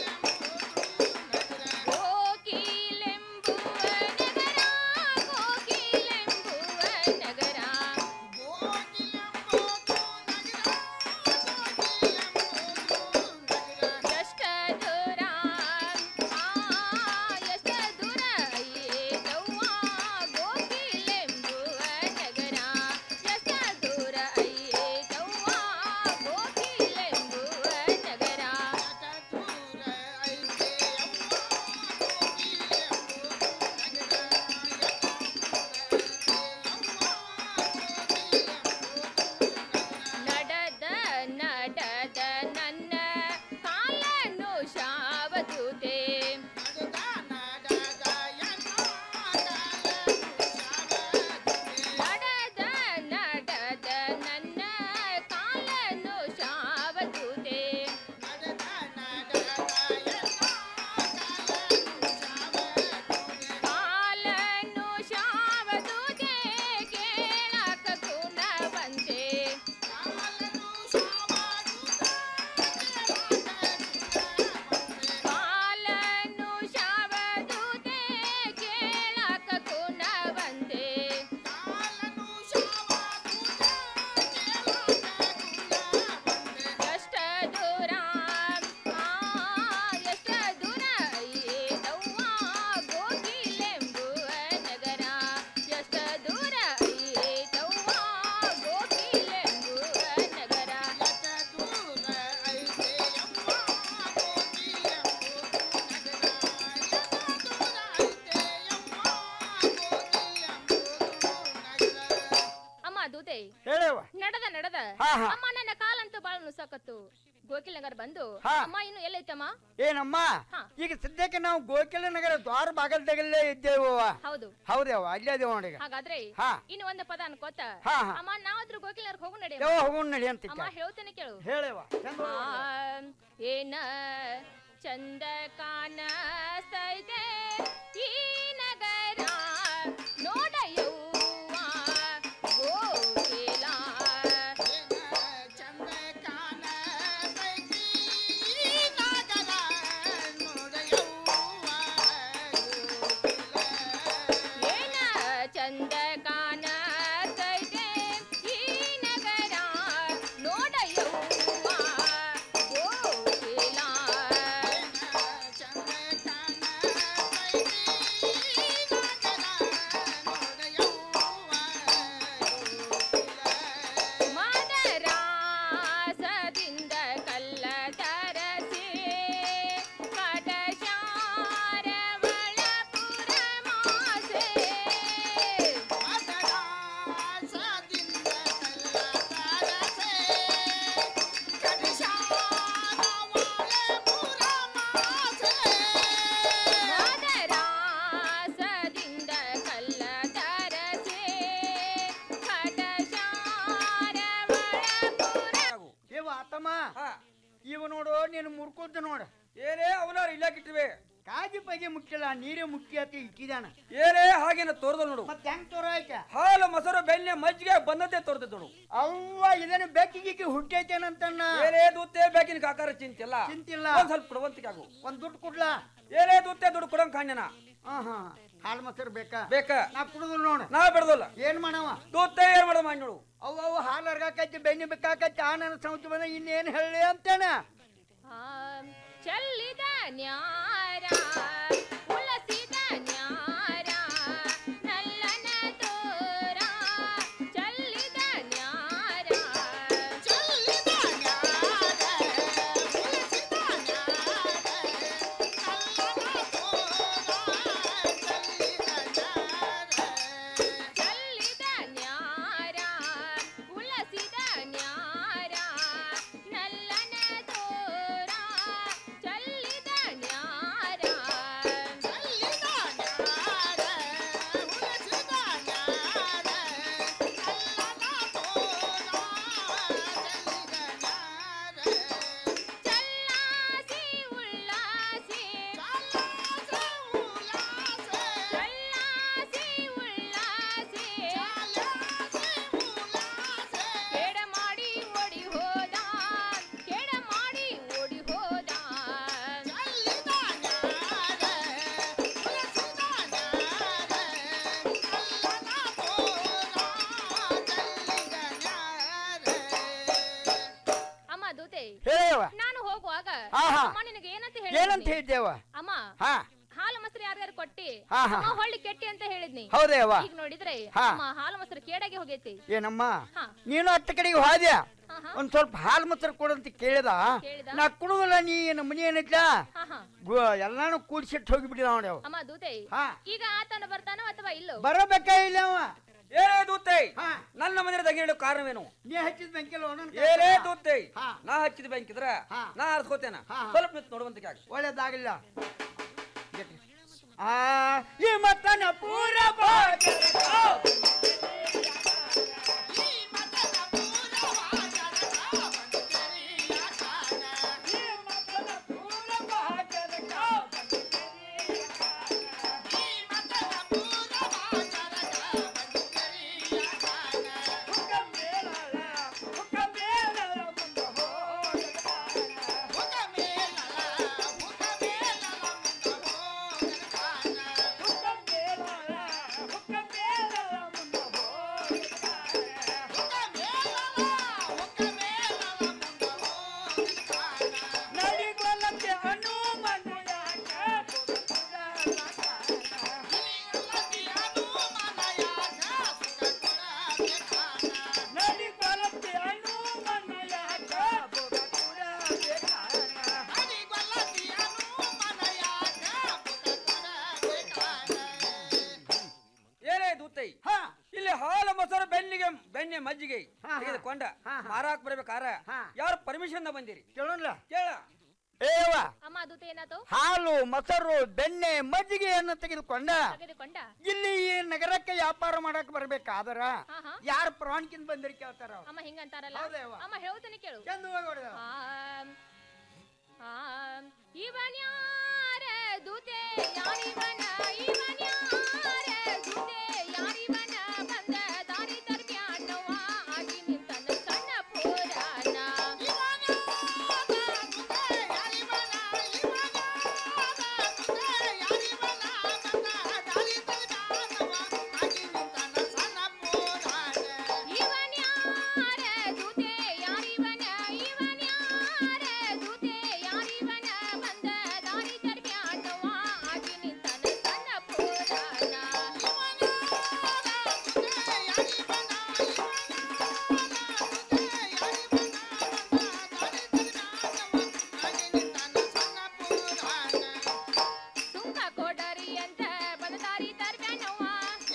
ದೂತೆ ಹೇಳವ ನಡೆದ ನಡೆದ ಹಾ, ಹಾ. ಅಮ್ಮ ನನ್ನ ಕಾಲಂತೂ ಬಾಳ ನುಸಕತ್ತು ಗೋಕಿಲ್ ನಗರ್ ಬಂದು ಹಾ. ಅಮ್ಮ ಇನ್ನು ಎಲ್ಲೈತಮ್ಮ ಏನಮ್ಮ ಈಗ ಸದ್ಯಕ್ಕೆ ನಾವು ಗೋಕಿಲ ನಗರ ದ್ವಾರ ಬಾಗಲ್ದಾಗಲ್ಲೇ ಇದ್ದೇವು ಹೌದು ಹೌದೇವ ಅಲ್ಲೇ ಅದೇವ ನೋಡಿ ಹಾಗಾದ್ರೆ ಹಾ. ಇನ್ನು ಒಂದು ಪದ ಅನ್ಕೋತ ಹಾ, ಹಾ. ಅಮ್ಮ ನಾವಾದ್ರೂ ಗೋಕಿಲ್ ನಗರ್ ಹೋಗು ನಡಿ ಯಾವ ಹೋಗೋಣ ನಡಿ ಅಂತ ಅಮ್ಮ ಹೇಳ್ತೇನೆ ಕೇಳು ಹೇಳವ ಆ, ಏನ ಚಂದ ಕಾಣಸ್ತೈತೆ ಈ ನಗರ ನೋಡಯವ್ವ ಗೋಕಿಲ ಚಂದ ಕಾಣಸ್ತೈತಿ ಈ ನಗರ ಏನ ಚಂದ ಕಾಣಸ್ತೈತೆ ಈ ನಗರ ನೋಡಯವ್ವ ಗೋಕಿಲ ಮದರಾಸದಿಂದ ಕಲ್ಲ ತರಸಿ ಕಟಶಾರ ಒಳಪುರ ಮಾಸೆ ಮದರಾಸದಿಂದ ಕಲ್ಲ ತರಸಿ ಕಟಶಾರ ಒಳಪುರ ಮಾಸೆ ಮದರಾಸದಿಂದ ಕಲ್ಲ ತರಸಿ ಕಟಶಾರ ಇವ ಆತಮ್ಮ ಇವ ನೋಡು ನೀನು ಮುರ್ಕೊಂತ ನೋಡು ಏನೇ ಅವನಾರ ಇಲ್ಲಾಕಿಟ್ಟಿವೆ ಕಾಜಿ ಪಗಿ ಮುಖ್ಯಲ್ಲ ನೀರೇ ಮುಖ್ಯ ಅಂತ ಇಟ್ಟಿದಾನ ಏನೇ ಹಾಗೇನ ತೋರ್ದಲ್ ನೋಡು ಮತ್ತೆ ಹೆಂಗ್ ತೋರ ಆಯ್ತ ಹಾಲು ಮೊಸರು ಬೆಣ್ಣೆ ಮಜ್ಜಿಗೆ ಬಂದದ್ದೇ ತೋರ್ತೈತೆ ನೋಡು ಅವ್ವ ಇದನ್ನ ಬೆಕ್ಕಿಗಿಕ್ಕಿ ಹುಟ್ಟೈತೇನಂತನ್ನ ಏನೇ ದೂತೆ ಬೇಕಿನ ಕಾಕಾರ ಚಿಂತಿಲ್ಲ ಚಿಂತಿಲ್ಲ. ಒಂದ್ ಸ್ವಲ್ಪ ಕೊಡುವಂತಿಗೆ ಆಗು ಒಂದ್ ದುಡ್ಡು ಕೊಡ್ಲಾ ಏನೇ ದೂತೆ ದುಡ್ಡು ಕೊಡಂಗ್ ಕಾಣ್ಯನ ಹಾ ಹಾ ಹಾಲು ಮೊಸರು ಬೇಕಾ ಬೇಕ ನಾ ಕುಡುದಿಲ್ಲ ನೋಡು ನಾ ಬಿಡದಲ್ಲ ಏನ್ ಮಾಡವ ದೂತೆ ಏನ್ ಮಾಡೋದು ಮಾಡಿ ನೋಡು ಅವು ಅವು ಹಾಲು ಅರ್ಗಾಕೈತಿ ಬೆಣ್ಣೆ ಬೇಕಾಕೈತಿ ಆ ನನ್ನ ಸಮಸ್ಯೆ ಬಂದ ಇನ್ನೇನ್ ಹೇಳಿ ಅಂತೇನ ಆಂ, ಚೆಲ್ಲಿದ ನ್ಯಾರ ಉಳಸಿದ ನ್ಯಾರ ನಲ್ಲನ ತೋರ ಚೆಲ್ಲಿದ ನ್ಯಾರ ಚೆಲ್ಲಿದ ನ್ಯಾರ ಉಳಸಿದ ನ್ಯಾರ ನಲ್ಲನ ಚೆಲ್ಲಿದ ನ್ಯಾರ ಉಳಸಿದ ನ್ಯಾರ ನಲ್ಲನ ತೋರ ಚೆಲ್ಲಿದ ನ್ಯಾರ ಚೆಲ್ಲಿದ ನ್ಯಾರ ಉಳಸಿದ ನ್ಯಾರ ನಲ್ಲನ ತೋರ ಚೆಲ್ಲಿದ ನ್ಯಾರ ಚಲ್ಲಾಸಿ ಉಲ್ಲಾಸಿ ಚಲ್ಲಾಸಿ ಉಲ್ಲಾಸಿ ಚಲ್ಲಾಸಿ ಉಲ್ಲಾಸಿ ಚಲ್ಲಾಸಿ ಉಲ್ಲಾಸಿ ಕೆಡ ಮಾಡಿ ಓಡಿ ಹೋದ ಕೆಡ ಮಾಡಿ ಓಡಿ ಹೋದ ಚಲ್ಲಿದ ನ್ಯಾರ ಉಲಸಿದ ನ್ಯಾರ ಅಲ್ಲನ ತೋರ ಚಲ್ಲಿದ ನ್ಯಾರ ಅಮ್ಮ ದೂತೆ ಹೇಳವ್ವ. ನಾನು ಹೋಗುವಾಗ ಆಹಾ. ಅಮ್ಮ ನಿನಗೆ ಏನಂತ ಏನಂತ ಹೇಳಿದ್ನಿ ಹೇಳಿದ್ದೇವ ಅಮ್ಮ ಹಾ ಹಾಲು ಮೊಸರು ಯಾರ್ಯಾರು ಕೊಟ್ಟಿ ಹಾ, ಹಾ. ಅಮ್ಮ ಹೊಳ್ಳಿ ಕೆಟ್ಟಿ ಅಂತ ಹೇಳಿದ್ನಿ ಹೌದೇ ಅವ್ವ? ಈಗ ನೋಡಿದ್ರೆ ಹಾ. ಅಮ್ಮ ಹಾಲು ಮೊಸರು ಕೇಡಾಗಿ ಹೋಗೈತಿ ಏನಮ್ಮ ಹಾ. ನೀನು ಹತ್ತ ಕಡೆಗೆ ಹೋದ್ಯ ಹಾ, ಹಾ. ಒಂದ್ ಸ್ವಲ್ಪ ಹಾಲು ಮೊಸರು ಕೊಡಂತ ಕೇಳಿದ ಕೇಳಿದ? ನಾ ಕುಡುದಿಲ್ಲ ನೀ ನಮ್ಮ ಮನಿ ಏನೈತ್ಲ ಹಾ, ಹಾ. ಎಲ್ಲಾನು ಕೂಡ್ಸಿಟ್ಟು ಹೋಗಿಬಿಟ್ಟಿದ ನೋಡಿ ಅವ ಅಮ್ಮ ದೂತೆ ಹಾ. ಈಗ ಆತನ ಬರ್ತಾನೋ ಅಥವಾ ಇಲ್ಲೋ ಬರಬೇಕಾ ಇಲ್ಲ ಅವ ಏನೇ ದೂತೆ ನನ್ನ ಮನೆ ತೆಗೆಯಲು ಕಾರಣವೇನು ನೀ ಹಚ್ಚಿದ ಬೆಂಕಿಲ್ಲ ಏನೇ ದೂತೆ ನಾ ಹಚ್ಚಿದ ಬ್ಯಾಂಕ್ ಇದ್ರ ನಾ ಅರ್ಸ್ಕೋತೇನ ಸ್ವಲ್ಪ ನಿಂತು ನೋಡುವಂತಿಗೆ ಆಗ ಒಳ್ಳೇದಾಗಿಲ್ಲ ಆ ಈ ಮತ್ತನ ಪೂರ ಮೊಸರು ಬೆನ್ನಿಗೆ ಬೆಣ್ಣೆ ಮಜ್ಜಿಗೆ ತೆಗೆದುಕೊಂಡ ಮಾರಾಕ್ ಬರ್ಬೇಕಾರ ಯಾರು ಪರ್ಮಿಷನ್ ಬಂದಿರಿ ಕೇಳೋಣ ಕೇಳ ಏವ ಅಮ್ಮ ಅದು ಏನಾಯ್ತು ಹಾಲು ಮೊಸರು ಬೆಣ್ಣೆ ಮಜ್ಜಿಗೆಯನ್ನು ತೆಗೆದುಕೊಂಡ ತೆಗೆದುಕೊಂಡ ಇಲ್ಲಿ ಈ ನಗರಕ್ಕೆ ವ್ಯಾಪಾರ ಮಾಡಕ್ ಬರ್ಬೇಕಾದ್ರ ಹಾ, ಹಾ. ಯಾರ ಪರವಾನಗಿಂದ ಬಂದಿರಿ ಕೇಳ್ತಾರ ಅವ್ರು. ಅಮ್ಮ ಹಿಂಗಂತಾರಲ್ಲ ಹೌದವ್ವ. ಅಮ್ಮ ಹೇಳ್ತಾನೆ ಕೇಳು ಚಂದವಾಗಿ ಹೊಡ್ದ. ಆಮ್, ಆಮ್, ಇವನ್ಯಾರ ದೂತೆ ಯಾರಿವನ ಇವನ್ಯಾರ ದೂತೆ ಯಾರಿವನ ಬಂದ ದಾರಿ ತರ್ಬ್ಯಾನವ್ವ ಆಗಿ ನಿಂತನ ಸಣ್ಣ ಪುರಾಣ ಇವನ್ಯಾರ ದೂತೆ ಯಾರಿವನ ಇವನ್ಯಾರ ದೂತೆ ಯಾರಿವನ ಬಂದ ದಾರಿ ತರ್ಬ್ಯಾನವ್ವ ಆಗಿ ನಿಂತನ ಸಣ್ಣ ಪುರಾಣ ಸುಂಕ ಕೊಡರಿ ಅಂತ ಬಂದ ದಾರಿ ತರ್ಬ್ಯಾನವ್ವ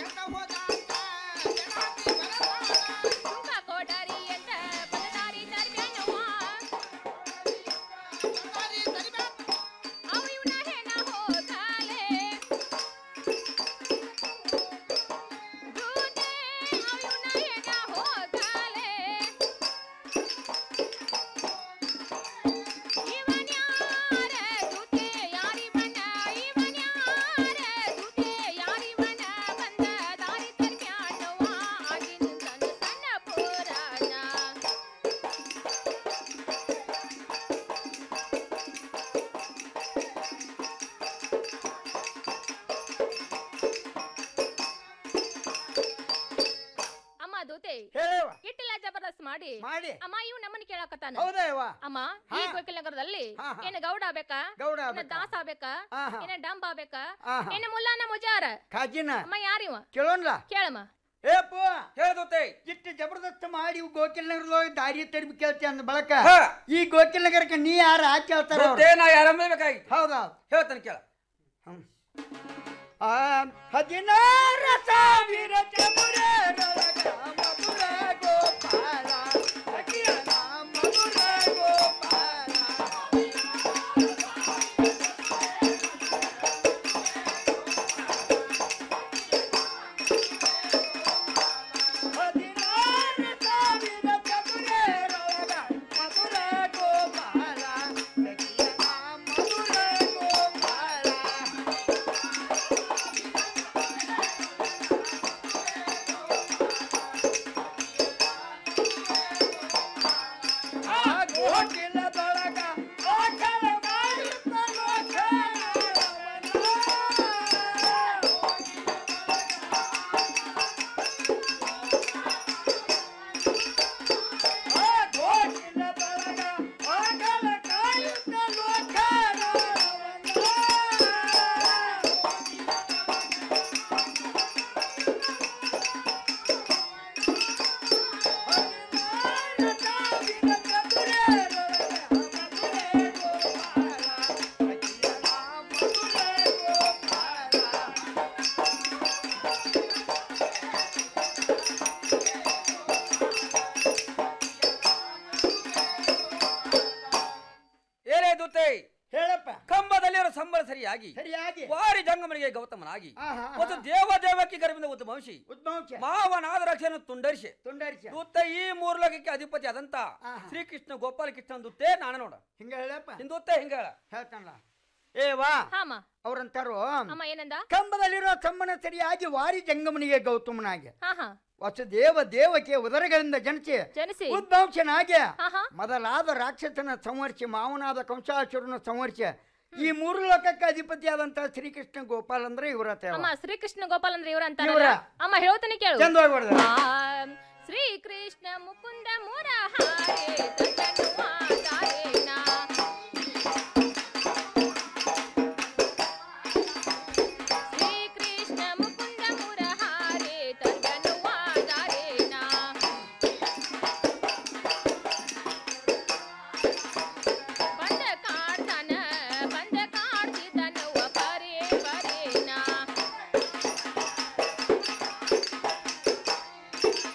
ಸುಂಕ ಕೊಡರಿ ಅಂತ ಬಂದ ದಾರಿ ತರ್ಬ್ಯಾನವ್ವ ಅವ ಇವನ ಹೆಣ ಹೋಗಾಲೆ ದೂತೆ ಅವ ಇವನ ಹೆಣ ಹೋಗಾಲೆ ಇವನ್ಯಾರ ದೂತೆ ಯಾರಿವನ ಇವನ್ಯಾರ ದೂತೆ ಯಾರಿವನ ಬಂದ ದಾರಿ ತರ್ಬ್ಯಾನವ್ವ ಆಗಿ ನಿಂತನ ಸಣ್ಣ ಪುರಾಣ ಅಮ್ಮ ದೂತೆ ಹೇಳವ್ವ. ಇಟ್ಟಿಲ್ಲ ಜಬರ್ದಸ್ತ್ ಮಾಡಿ ಮಾಡಿ. ಅಮ್ಮ ಇವ್ ನಮ್ಮನ್ನ ಕೇಳಕತ್ತಾನ ಹೌದಾ ಯವ್ವ? ಅಮ್ಮ ಈ ಗೋಕಿಲ್ ನಗರದಲ್ಲಿ ಹಾ, ಹಾ. ಏನ ಗೌಡ ಆಗ್ಬೇಕಾ ಗೌಡ ಏನ ಆಗ್ಬೇಕಾ? ದಾಸ ಆಗ್ಬೇಕಾ ಆಹಾ. ಏನ ಡಂಬ ಆಗ್ಬೇಕಾ ಆಹಾ. ಏನ ಮುಲ್ಲಾನ ಮುಜಾರ ಖಾಜಿನ ಅಮ್ಮ ಯಾರಿವ ಕೇಳೋನ್ಲ ಕೇಳಮ್ಮ ಏಪ ಹೇಳ್ದೋತೆ ಇಷ್ಟು ಜಬರ್ದಸ್ತ್ ಮಾಡಿ ಇವ್ ಗೋಕಿಲ್ ನಗರದೊಳಗೆ ದಾರಿ ತರ್ಬಿ ಕೇಳ್ತಿ ಅಂದ ಬಳಕ ಹಾ. ಈ ಗೋಕಿಲ್ ನಗರಕ್ಕೆ ನೀ ಯಾರ ಆ ಕೇಳ್ತಾರ ಅವ್ರು? ದೂತೆ ನಾ ಯಾರಮ್ಮ ಬೇಕಾಗಿತ್ತು ಹೌದಾ ಹೇಳ್ತಾನೆ ಕೇಳ ಆ ಹದಿನಾರು ಸಾವಿರ ಚಮುರರೊಳಗ ಮಧುರ ಗೋಪಾಲ ಸಖಿಯನ ಮಧುರ ಗೋಪಾಲ ಹದಿನಾರು ಸಾವಿರ ಚಮುರರೊಳಗ ಮಧುರ ಗೋಪಾಲ ಸಖಿಯನ ಮಧುರ ಗೋಪಾಲ ಆ ಗೋಕಿಲದೊಳಗ ಓಕಳ ಮಾಡುತ್ತ ಆ ಗೋಕಿಲದೊಳಗ ಓಕಳ ಕಾಯುತ್ತ ಏನೇ ದೂತೆ ಹೇಳಪ್ಪ ಕಂಬದಲ್ಲಿರೋ ಸಂಬಳ ಸರಿಯಾಗಿ ಸರಿಯಾಗಿ ವಾರಿ ಜಂಗಮನಿಗೆ ಗೌತಮನಾಗಿ ಆಹಾ, ಮತ್ತು ದೇವ ದೇವಕಿ ಗರ್ಭದಿಂದ ಉದ್ಭವಂಶಿ ಉದ್ಭವಂಶ ಮಾವನಾದ ರಕ್ಷೆಯನ್ನು ತುಂಡರಿಸಿ ತುಂಡರಿಸ ದೂತ ಈ ಮೂರು ಲೋಕಕ್ಕೆ ಅಧಿಪತಿ ಆದಂತ ಶ್ರೀಕೃಷ್ಣ ಗೋಪಾಲ ಕೃಷ್ಣ ದೂತೆ ನಾನು ನೋಡ ಹಿಂಗ ಹೇಳಪ್ಪ ನಿನ್ ದೂತ ಹಿಂಗ ಹೇಳ ಹೇಳ್ತಾನಲ್ಲ ಏ ವಾ ಹಾಮ ಅವ್ರಂತಾರು ಅಮ್ಮ ಏನಂದ ಕಂಬದಲ್ಲಿರೋ ತಮ್ಮನ ಸರಿಯಾಗಿ ವಾರಿ ಜಂಗಮನಿಗೆ ಗೌತಮನಾಗಿ ಹಾ ಹಾ ವಸುದೇವ ದೇವಕ್ಕೆ ಉದರಗಳಿಂದ ಜನಿಸಿ ಜನಿಸಿ ಉದ್ಭವಂಶನಾಗಿ ಹಾ ಹಾ ಮೊದಲಾದ ರಾಕ್ಷಸನ ಸಂವರ್ಸಿ ಮಾವನಾದ ಕಂಸಾಸುರನ ಸಂವರ್ಸಿ ಈ ಮೂರು ಲೋಕಕ್ಕೆ ಅಧಿಪತಿಯಾದಂತ ಶ್ರೀಕೃಷ್ಣ ಗೋಪಾಲ್ ಅಂದ್ರೆ ಇವರ ಅಮ್ಮ ಶ್ರೀಕೃಷ್ಣ ಗೋಪಾಲ್ ಅಂದ್ರೆ ಇವ್ರ ಅಂತ ಇವ್ರ. ಅಮ್ಮ ಹೇಳ್ತಾನೆ ಕೇಳು ಚಂದವಾಗಿ ಹೊಡ್ದ. ಆ, ಶ್ರೀಕೃಷ್ಣ ಮುಕುಂದ ಮುರಹಾರೆ ತಂದನುವ ದಾರೇನ. ಶ್ರೀಕೃಷ್ಣ ಮುಕುಂದ ಮುರಹಾರೆ ತಂದನುವ ದಾರೇನ. ಬಂದ ಕಾಡ್ತಾನ ಬಂದ ಕಾಡ್ತಿದ್ದನವ ಪರೇ ಪರೇನ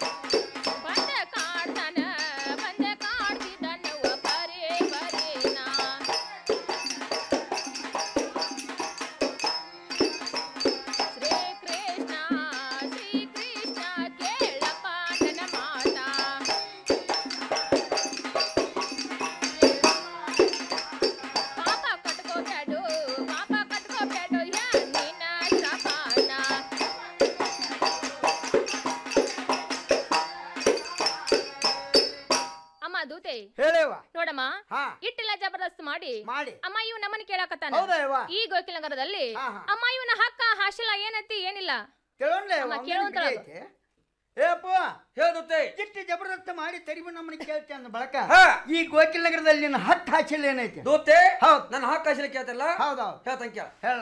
ಹೇಳೇವ ನೋಡಮ್ಮ ಹಾ. ಇಟ್ಟೆಲ್ಲ ಜಬರ್ದಸ್ತ್ ಮಾಡಿ ಮಾಡಿ ಅಮ್ಮ ಇವ್ ನಮ್ಮನ್ನ ಕೇಳಕತ್ತಾನ ಹೌದಾ ಯವ್ವ? ಈ ಗೋಕಿಲ ನಗರದಲ್ಲಿ ಹಾ, ಹಾ. ಅಮ್ಮ ಇವನ ಹಕ್ಕ ಹಾಶಲ ಏನೈತಿ ಏನಿಲ್ಲ ಕೇಳೋಣ್ಲೆ ಅಮ್ಮ, ಒಮ್ಮೆ ಕೇಳುವಂತ ಬಿಡಿ ಐತೆ. ಏ ಅಪ್ಪ ಹೇಳುತ್ತೆ ಇಷ್ಟು ಜಬರ್ದಸ್ತ್ ಮಾಡಿ ತರಿಬು ನಮ್ಮನ್ನ ಕೇಳ್ತಿ ಅಂದ ಬಳಕ ಹಾ. ಈ ಗೋಕಿಲ್ ನಗರದಲ್ಲಿ ನಿನ್ನ ಹತ್ತು ಹಾಚಿಲ್ ಏನೈತಿ ದೂತೆ ಹೌದ್ ನನ್ನ ಹಾಕ ಹಾಸಿಲ್ಲ ಕೇಳ್ತಲ್ಲ ಹೌದೌದು ಹೇಳ್ತಂಗ ಕೇಳ ಹೇಳ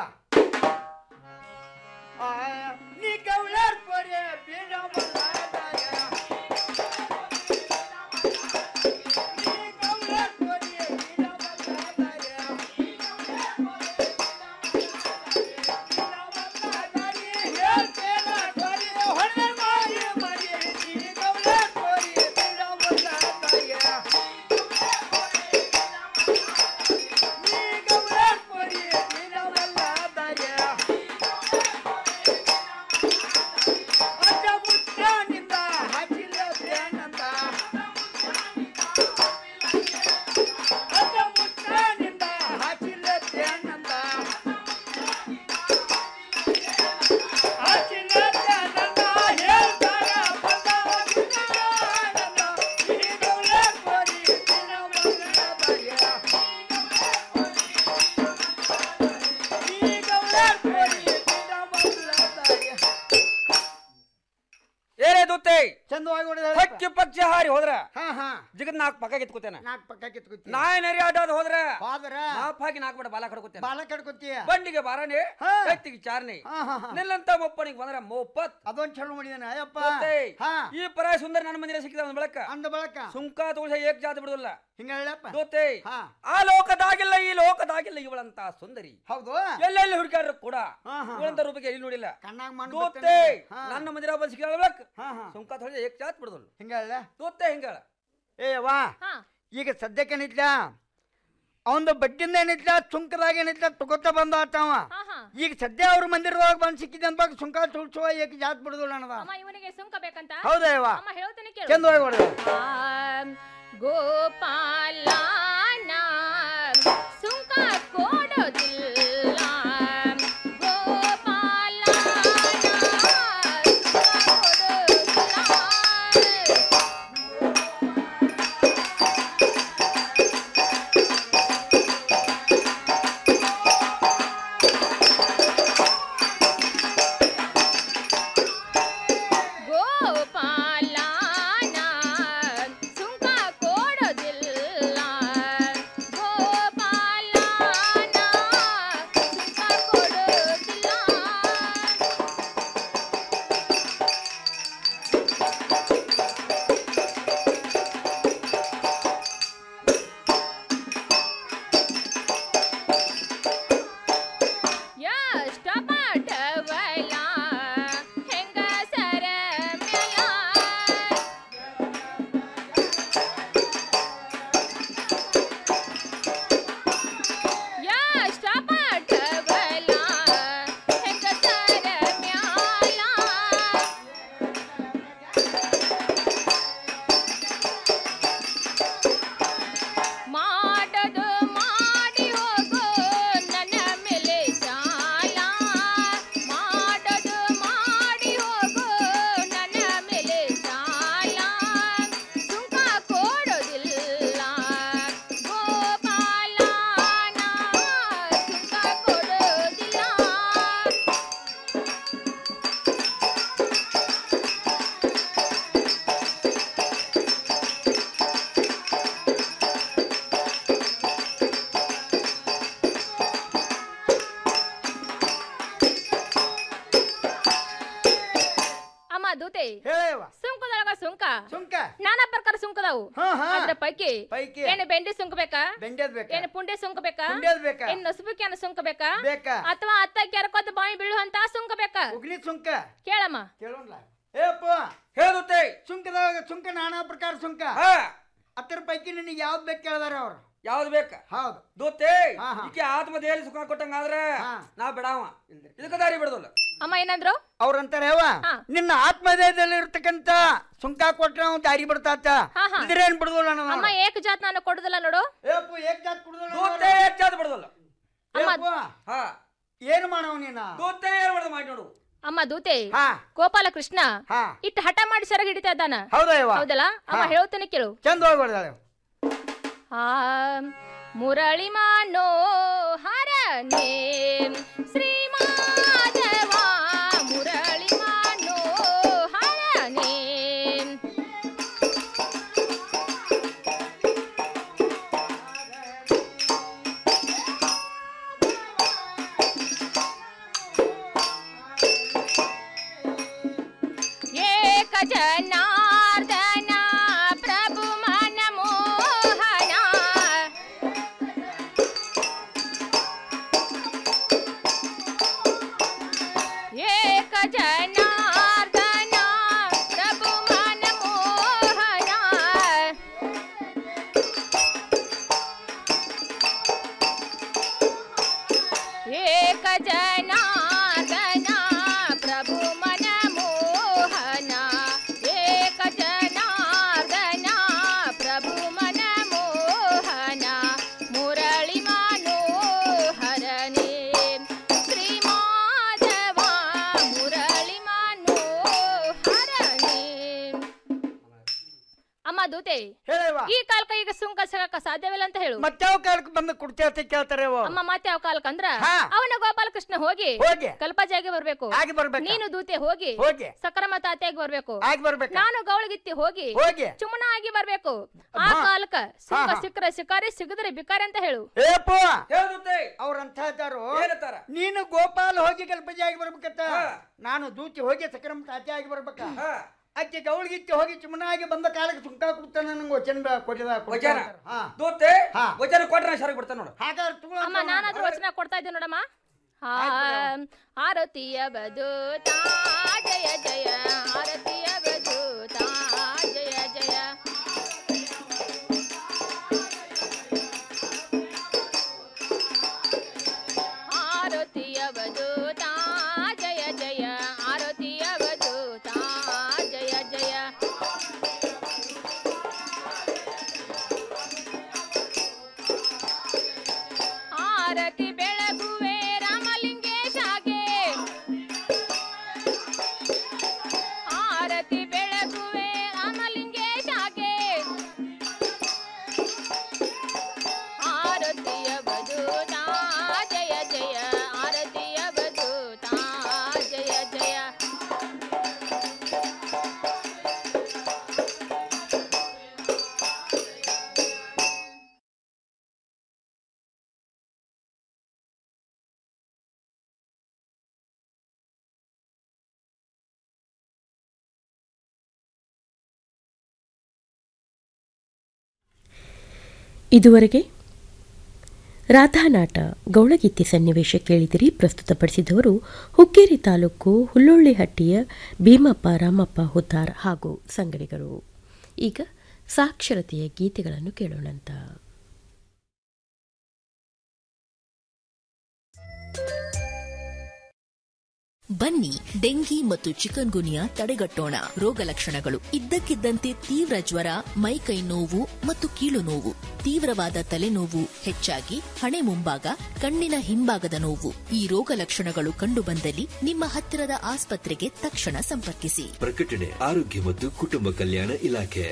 ನೀ ಕೌಲಾರ್ ಪೊರೆ ಬೀಡ ಏನೇ ದೂತೆ ಚಂದವಾಗಿ ಹೊಡೆದ ಹಕ್ಕಿ ಪಕ್ಷಿ ಹಾರಿ ಹೋದ್ರ ಹಾ ಹಾ ಜಿಗದ್ ನಾಲ್ಕು ಪಕ್ಕ ಕಿತ್ಕೋತೇನೆ ನಾಲ್ಕು ಪಕ್ಕ ಕಿತ್ಕೊತಿ ನಾಯಿ ನರಿ ಅಡ್ಡಾದ ಹೋದ್ರ ಹೋದ್ರ ನಾಲ್ಕಾಗಿ ನಾಲ್ಕು ಬಿಡ ಬಾಲ ಕಡ್ಕೋತೇನೆ ಬಾಲ ಕಡ್ಕೊತೀಯ ಬಂಡಿಗೆ ಬಾರನೆ ಹಾ. ಎತ್ತಿಗೆ ಚಾರ್ನೆ ಹಾ, ಹಾ, ಹಾ. ನಿಲ್ಲಂತ ಮೊಪ್ಪನಿಗೆ ಬಂದ್ರ ಮೊಪ್ಪತ್ ಅದೊಂದ್ ಚಲೋ ಮಾಡಿದಾನೆ ಅಯ್ಯಪ್ಪ ದೂತೆ, ಹಾ ಈ ಪರಾಯ ಸುಂದರ ನನ್ನ ಮಂದಿರ ಸಿಕ್ಕಿದ ಒಂದ್ ಬಳಕ ಅಂದ ಬಳಕ ಸುಂಕ ತೋಳ್ಸ ಏಕ್ ಜಾತಿ ಬಿಡುದಿಲ್ಲ ಹಿಂಗ ಹೇಳಪ್ಪ ದೋತೆ ಹಾ ಆ ಲೋಕದಾಗಿಲ್ಲ ಈ ಲೋಕದಾಗಿಲ್ಲ ಇವಳಂತ ಸುಂದರಿ ಹೌದು ಎಲ್ಲೆಲ್ಲಿ ಹುಡುಕಾಡ್ರು ಕೂಡ ಹಾ, ಹಾ, ಇವಳಂತ ರೂಪಕ್ಕೆ ಎಲ್ಲಿ ನೋಡಿಲ್ಲ ಕಣ್ಣಾಗ ಮಣ್ಣು ದೋತೆ ಬರ್ತೇನೆ. ಹಾ. ನನ್ನ ಮಂದಿರ ಬಂದ್ ಸಿಕ್ಕಿದ ಬಳಕ ಹಾ ಹಾ ಸುಂಕ ತೋಳ್ಸ ಏಕ್ ಜಾತಿ ಬಿಡುದಿಲ್ಲ ಹಿಂಗ ಹೇಳ ದೋತೆ ಹಿಂಗಳ ಏ ವಾ ಹಾ ಈಗ ಸದ್ಯಕ್ಕೆ ಏನಿತ್ಲ ಅವಂದು ಬಡ್ಡಿಂದ ಏನಿತ್ಲ ಸುಂಕದಾಗ ಏನಿತ್ಲ ತಗೋತ ಬಂದ ಆತವ ಹಾ ಹಾ ಈಗ ಸದ್ಯ ಅವ್ರ ಮಂದಿರದೊಳಗೆ ಬಂದ್ ಸಿಕ್ಕಿದ ಅನ್ಬೇಕು ಸುಂಕ ತುಳ್ಸುವ ಏಕ ಜಾತ್ ಬಿಡುದಿಲ್ಲ ಅನ್ನದ ಅಮ್ಮ ಇವನಿಗೆ ಸುಂಕ ಬೇಕಂತ ಹೌದಾ ಯವ್ವ? ಅಮ್ಮ ಹೇಳ್ತೇನೆ ಕೇಳು ಚಂದವಾಗಿ ಹೊಡೆದ ಆಂ, ಗೋಪಾಲನ ಸುಂಕ ಕೊಡೋದಿಲ್ಲ ಗೋಪಾಲನ ಸುಂಕ ಕೊಡೋದಿಲ್ಲ ಗೋಪಾಲನ ಸುಂಕ ಕೊಡೋದಿಲ್ಲ ಗೋಪಾಲನ ಸುಂಕ ಕೊಡೋದಿಲ್ಲ ಎಷ್ಟ ಪಾಠವಲ ಹೆಂಗಸರ ಮ್ಯಾಲ ಎಷ್ಟ ಪಾಠವಲ ಹೆಂಗಸರ ಮ್ಯಾಲ ಮಾಡದು ಮಾಡಿ ಹೋಗೋ ನನ್ನ ಮೇಲೆ ಸಾಲ ಮಾಡದು ಮಾಡಿ ಹೋಗೋ ನನ್ನ ಮೇಲೆ ಸಾಲ ಸುಂಕ ಕೊಡೋದಿಲ್ಲ ಗೋಪಾಲನ ಸುಂಕ ಕೊಡೋದಿಲ್ಲ ಅಮ್ಮ ದೂತೆ ಹೇಳವ ಸುಂಕದೊಳಗ ಸುಂಕ ಸುಂಕ ನಾನಾ ಪ್ರಕಾರ ಸುಂಕದಾವು ಹಾ, ಹಾ. ಅದ್ರ ಪೈಕಿ ಪೈಕಿ ಏನು ಬೆಂಡಿ ಸುಂಕ ಬೇಕಾ ಬೆಂಡೆದ್ ಬೇಕಾ ಏನು ಪುಂಡೆ ಸುಂಕ ಬೇಕಾ ಪುಂಡೆದ್ ಬೇಕಾ? ಏನು ನಸುಬುಕ್ಯಾನ ಸುಂಕ ಬೇಕಾ ಬೇಕಾ? ಅಥವಾ ಅತ್ತ ಕೆರಕೋತ ಬಾಯಿ ಬೀಳುವಂತ ಸುಂಕ ಬೇಕಾ ಉಗ್ಲಿ ಸುಂಕ ಕೇಳಮ್ಮ ಕೇಳೋಣ್ಲ ಏ ಅಪ್ಪ ಹೇಳುತ್ತೆ ಸುಂಕದಾಗ ಸುಂಕ ನಾನಾ ಪ್ರಕಾರ ಸುಂಕ ಹಾ ಅದ್ರ ಪೈಕಿ ನಿನಗೆ ಯಾವ್ದು ಬೇಕು ಕೇಳಿದಾರ ಅವ್ರು ಯಾವ್ದು ಬೇಕ ಹೌದು ದೋತೆ ಹಾ, ಹಾ. ಈಕೆ ಆತ್ಮದೇಹಲಿ ಸುಖ ಕೊಟ್ಟಂಗಾದ್ರೆ ಹಾ. ನಾ ಬಿಡಾವ ಇದಕ್ಕೆ ದಾರಿ ಬಿಡೋದಿಲ್ಲ ಅಮ್ಮ ಏನಂದ್ರು ಅವ್ರಂತಾರೆ ಯಾವ ಹಾ. ನಿನ್ನ ಆತ್ಮದೇಹದಲ್ಲಿ ಇರ್ತಕ್ಕಂತ ಸುಂಕ ಕೊಟ್ರೆ ಅವ್ನು ದಾರಿ ಬಿಡ್ತಾತ ಹಾ, ಹಾ. ಇದ್ರೇನ್ ಬಿಡುದಿಲ್ಲ ಅನ್ನೋದು ಅಮ್ಮ ಏಕ ಜಾತ್ ನಾನು ಕೊಡುದಿಲ್ಲ ನೋಡು ಏ ಅಪ್ಪು ಏಕ್ ಜಾತ್ ಕುಡ್ದಲ್ಲ ದೋತೆ ಹೆಚ್ಚಾದ ಬಿಡೋದಿಲ್ಲ ಅಮ್ಮ ಹಾ ಏನ್ ಮಾಡವ್ ನೀನ ದೋತೆ ಏನ್ ಮಾಡೋದು ಮಾಡಿ ನೋಡು ಅಮ್ಮ ದೂತೆ ಹಾ ಗೋಪಾಲ ಕೃಷ್ಣ ಹಾ ಇಟ್ಟು ಹಠ ಮಾಡಿ ಸೆರಗ್ ಹಿಡಿತಾ ಇದ್ದಾನ ಹೌದಾ ಯವ್ವ? ಹೌದಲ್ಲ ಅಮ್ಮ ಹಾ. ಹೇಳ್ತೇನೆ ಕೇಳು ಚಂದ ಹೋಗಿ ಹೊಡೆದಾಳೆ ಆ ಮುರಳಿ ಮನೋಹರನೇ ಶ್ರೀ ಮಾಧವ ಮುರಳಿ ಮನೋಹರನೇ ಏಕ ಜನಾರ್ದನ ಪ್ರಭು ಮನ ಮೋಹನ ಏಕ ಜನಾರ್ದನ ಪ್ರಭು ಮನ ಮೋಹನ ಏಕ ಜನಾರ್ದನ ಪ್ರಭು ಮನ ಮೋಹನ ಏಕ ಜನಾರ್ದನ ಪ್ರಭು ಮನ ಮೋಹನ ಮುರಳಿ ಮನೋಹರನೇ ಶ್ರೀ ಮಾಧವ ಮುರಳಿ ಮನೋಹರನೇ ಅಮ್ಮ ದೂತೆ ಹೇಳವ್ವ. ಈ ಕಾಲಕ್ಕೆ ಈಗ ಸುಂಕ ಸಿಗಕ್ಕ ಸಾಧ್ಯವಿಲ್ಲ ಅಂತ ಹೇಳು ಮತ್ತಾವ ಕಾಲಕ್ಕೆ ಬಂದು ಕೊಡ್ತೇವೆ ಅಂತ ಕೇಳ್ತಾರೆ ಅವ್ವ. ಅಮ್ಮ ಮತ್ತೆ ಯಾವ ಕಾಲಕ್ಕೆ ಅಂದ್ರ ಹಾ. ಅವನ ಗೋಪಾಲಕೃಷ್ಣ ಹೋಗಿ ಹೋಗಿ. ಕಲ್ಪಜಾಗೆ ಬರ್ಬೇಕು ಆಗಿ ಬರ್ಬೇಕಾ? ನೀನು ದೂತೆ ಹೋಗಿ ಹೋಗಿ. ಸಕ್ರಮ ತಾತ್ಯಾಗಿ ಬರ್ಬೇಕು ಆಗಿ ಬರ್ಬೇಕಾ? ನಾನು ಗೌಳಗಿತ್ತಿ ಹೋಗಿ ಹೋಗಿ. ಚುಮನ ಆಗಿ ಬರ್ಬೇಕು ಆ ಹಾ. ಕಾಲಕ್ಕ ಸುಂಕ ಹಾ, ಹಾ. ಸಿಕ್ಕರೆ ಸಿಕ್ಕಾರಿ ಸಿಗದ್ರೆ ಬಿಕಾರಿ ಅಂತ ಹೇಳು ಏಪ ಅವ್ರಂತ ಇದ್ದಾರು ನೀನು ಗೋಪಾಲ್ ಹೋಗಿ ಕಲ್ಪಜಿ ಆಗಿ ಬರ್ಬೇಕತ್ತ ನಾನು ದೂತಿ ಹೋಗಿ ಸಕ್ರಮ ತಾತೆ ಆಗಿ ಬರ್ಬೇಕ ಅಕ್ಕಿ ಗೌಳಿಗಿತ್ತಿ ಹೋಗಿ ಚುಮನ ಆಗಿ ಬಂದ ಕಾಲಕ್ಕೆ ಸುಂಕ ಕೊಡ್ತಾನೆ ನಂಗೆ ವಚನ ಬ- ಕೊಟ್ಟಿದ ವಚನ ಹಾ ದೂತೆ ವಚನ ಕೊಟ್ರೆ ನಾನು ಸರಿ ಬಿಡ್ತಾನೆ ನೋಡು ಹಾಗಾದ್ರೆ ತಗೊಳ್ಳೋ ಅಮ್ಮ ನಾನಾದ್ರೂ ವಚನ ಕೊಡ್ತಾ ಇದ್ದೆ ನೋಡಮ್ಮ ಆ, ಆರತಿಯ ಬದೂತ ಜಯ ಜಯ ಆರತಿಯ ಬದೂತ ಜಯ ಜಯ ಆರತಿಯ ಬದೂತ ಜಯ ಜಯ ಆರತಿಯ ಬದೂತ ಜಯ ಜಯ ಆರತಿ ಬೆಳಗುವೆ ರಾಮಲಿಂಗೇಶಾಗೆ ಆರತಿ ಬೆಳಗುವೆ ರಾಮಲಿಂಗೇಶಾಗೆ ಆರತಿಯ ಬದೂತ ಜಯ ಜಯ ಆರತಿಯ ಬದೂತ ಜಯ ಜಯ ಇದುವರೆಗೆ ರಾಧಾನಾಟ ಗೌಳಗೀತಿ ಸನ್ನಿವೇಶ ಕೇಳಿದಿರಿ ಪ್ರಸ್ತುತಪಡಿಸಿದವರು ಹುಕ್ಕೇರಿ ತಾಲೂಕು ಹುಲ್ಲೊಳ್ಳಿಹಟ್ಟಿಯ ಭೀಮಪ್ಪ ರಾಮಪ್ಪ ಹುದ್ದಾರ್ ಹಾಗೂ ಸಂಗಡಿಗರು ಈಗ ಸಾಕ್ಷರತೆಯ ಗೀತೆಗಳನ್ನು ಕೇಳೋಣಂತ ಬನ್ನಿ ಡೆಂಗಿ ಮತ್ತು ಚಿಕನ್ ಗುನಿಯಾ ತಡೆಗಟ್ಟೋಣ ರೋಗ ಲಕ್ಷಣಗಳು ಇದ್ದಕ್ಕಿದ್ದಂತೆ ತೀವ್ರ ಜ್ವರ ಮೈಕೈ ನೋವು ಮತ್ತು ಕೀಲು ನೋವು ತೀವ್ರವಾದ ತಲೆನೋವು ಹೆಚ್ಚಾಗಿ ಹಣೆ ಮುಂಭಾಗ ಕಣ್ಣಿನ ಹಿಂಭಾಗದ ನೋವು ಈ ರೋಗ ಲಕ್ಷಣಗಳು ಕಂಡುಬಂದಲ್ಲಿ ನಿಮ್ಮ ಹತ್ತಿರದ ಆಸ್ಪತ್ರೆಗೆ ತಕ್ಷಣ ಸಂಪರ್ಕಿಸಿ ಪ್ರಕಟಣೆ ಆರೋಗ್ಯ ಮತ್ತು ಕುಟುಂಬ ಕಲ್ಯಾಣ ಇಲಾಖೆ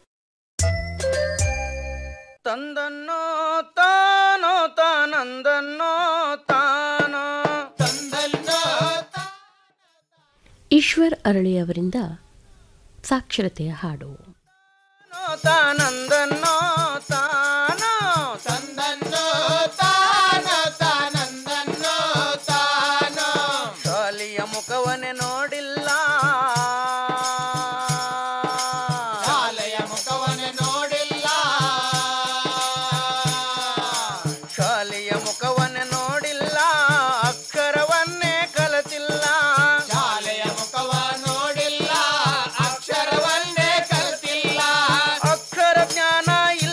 ತಂದನ್ನೋ ತಾನೋ ತಾನಂದನ್ನೋ ತಾನೋ ತಂದನ್ನೋ ಈಶ್ವರ್ ಅರಳಿ ಅವರಿಂದ ಸಾಕ್ಷರತೆಯ ಹಾಡು ತಾನಂದನ್ನೋ ತಾನೋ ತಂದನ್ನೋ ತಾನೋ ತಾನಂದನ್ನೋ ತಾನೋ ಶಾಲಿಯ ಮುಖವನ್ನೇ ನೋಡಿಲ್ಲ ಶಾಲೆಯ ಮುಖವನ್ನೇ ನೋಡಿಲ್ಲ ಶಾಲೆಯ ಮುಖವನ್ನೇ ನೋಡಿಲ್ಲ ಅಕ್ಷರವನ್ನೇ ಕಲಿತಿಲ್ಲ ಶಾಲೆಯ ಮುಖವ ನೋಡಿಲ್ಲ ಅಕ್ಷರವನ್ನೇ ಕಲಿತಿಲ್ಲ ಅಕ್ಷರ ಜ್ಞಾನ ಇಲ್ಲ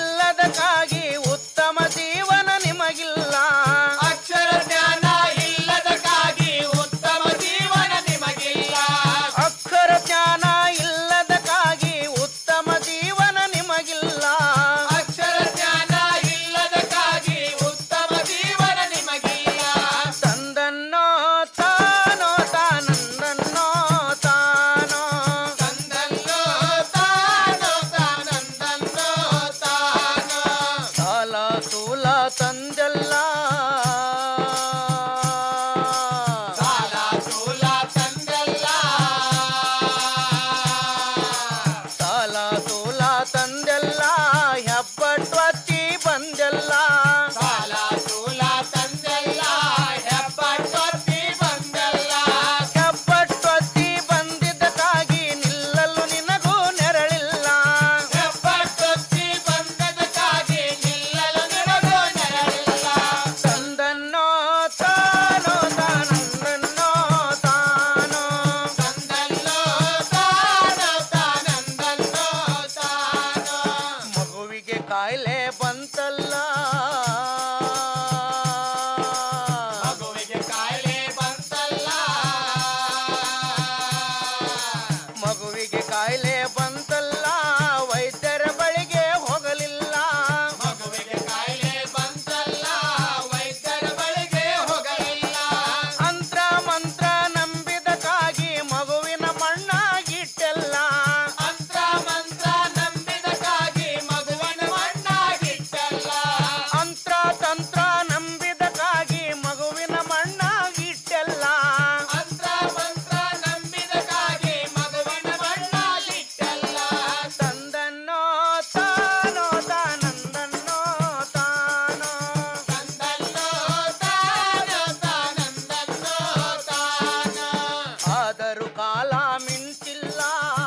ಮಗುವಿಗೆ ಕಾಯಿಲೆ ಬಂತಲ್ಲ ವೈದ್ಯರ ಬಳಿಗೆ ಹೋಗಲಿಲ್ಲ ಮಗುವಿಗೆ ಕಾಯಿಲೆ ಬಂತಲ್ಲ ವೈದ್ಯರ ಬಳಿಗೆ ಹೋಗಲಿಲ್ಲ ಅಂತ್ರ ಮಂತ್ರ ನಂಬಿದಕ್ಕಾಗಿ ಮಗುವಿನ ಮಣ್ಣಾಗಿಟ್ಟೆಲ್ಲ ಅಂತ್ರ ಮಂತ್ರ ನಂಬಿದಕ್ಕಾಗಿ ಮಗುವಿನ ಮಣ್ಣಾಗಿಟ್ಟೆಲ್ಲ ಅಂತ್ರ ತಂತ್ರ ನಂಬಿದಕ್ಕಾಗಿ ಮಗುವಿನ ಮಣ್ಣಾಗಿಟ್ಟೆಲ್ಲ ಅಂತ್ರ ಮಂತ್ರ ನಂಬಿದಕ್ಕಾಗಿ ಮಗುವಿನ ಮಣ್ಣಾಗಿಟ್ಟೆಲ್ಲ ತಂದನ್ನೋ ತಾನೋ ತಾನಂದನ್ನೋ ತಾನೋ ತಂದನ್ನೋ ತಾನೋ ತಾನಂದನ್ನೋ ತಾನೋ ಆದರೂ ಕಾಲ ಮಿಂಚಿಲ್ಲ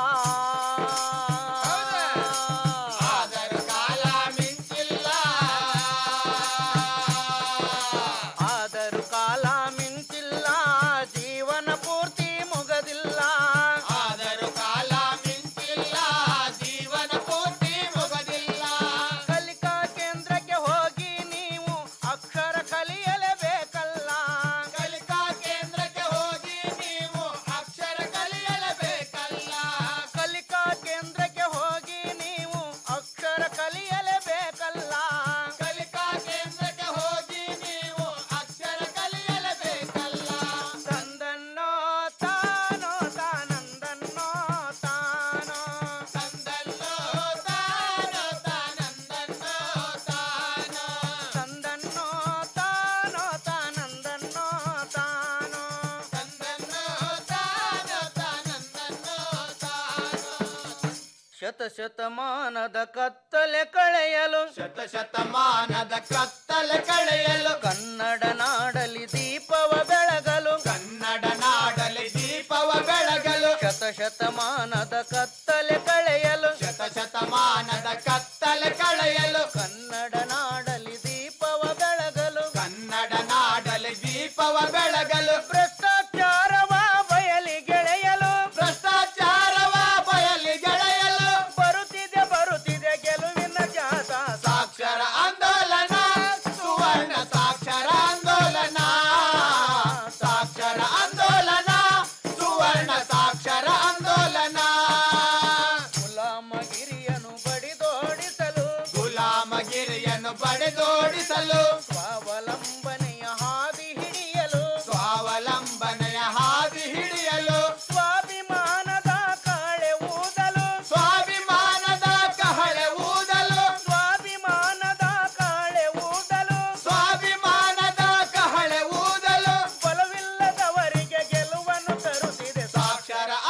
ಆದರೂ ಕಾಲ ಮಿಂಚಿಲ್ಲ ಆದರೂ ಕಾಲ ಮಿಂಚಿಲ್ಲ ಜೀವನ ಪೂರ್ತಿ ಮುಗದಿಲ್ಲ ಆದರೂ ಕಾಲ ಮಿಂಚಿಲ್ಲ ಜೀವನ ಪೂರ್ತಿ ಮುಗದಿಲ್ಲ ಕಲಿಕಾ ಕೇಂದ್ರಕ್ಕೆ ಹೋಗಿ ನೀವು ಅಕ್ಷರ ಕಲಿಯಲೇಬೇಕಲ್ಲ ಕಲಿಕಾ ಕೇಂದ್ರಕ್ಕೆ ಹೋಗಿ ನೀವು ಅಕ್ಷರ ಕಲಿಯಲೇಬೇಕಲ್ಲ ಕಲಿಕಾ ಕೇಂದ್ರಕ್ಕೆ ಹೋಗಿ ನೀವು ಅಕ್ಷರ ಕಲಿಯಲೇಬೇಕಲ್ಲ ಕಲಿಕಾ ಕೇಂದ್ರಕ್ಕೆ ಹೋಗಿ ನೀವು ಅಕ್ಷರ ಕಲಿಯಲೇಬೇಕಲ್ಲ ತಂದನ್ನೋ ತಾನೋ ತಾನಂದನ್ನೋ ತಾನೋ ತಂದನ್ನೋ ತಾನೋ ತಾನಂದನ್ನೋ ತಾನೋ ತಂದನ್ನೋ ತಾನೋ ತಾನಂದನ್ನೋ ತಾನೋ ತಂದನ್ನೋ ತಾನೋ ತಾನಂದನ್ನೋ ತಾನೋ ಶತ ಶತಮಾನದ ಕತ್ತಲೆ ಕಳೆಯಲು ಶತ ಶತಮಾನದ ಕತ್ತಲೆ ಕಳೆಯಲು ಕನ್ನಡ ನಾಡಲಿ ದೀಪವ ಬೆಳಗಲು ಕನ್ನಡ ನಾಡಲಿ ದೀಪವ ಬೆಳಗಲು ಶತ ಶತಮಾನದ ಕತ್ತ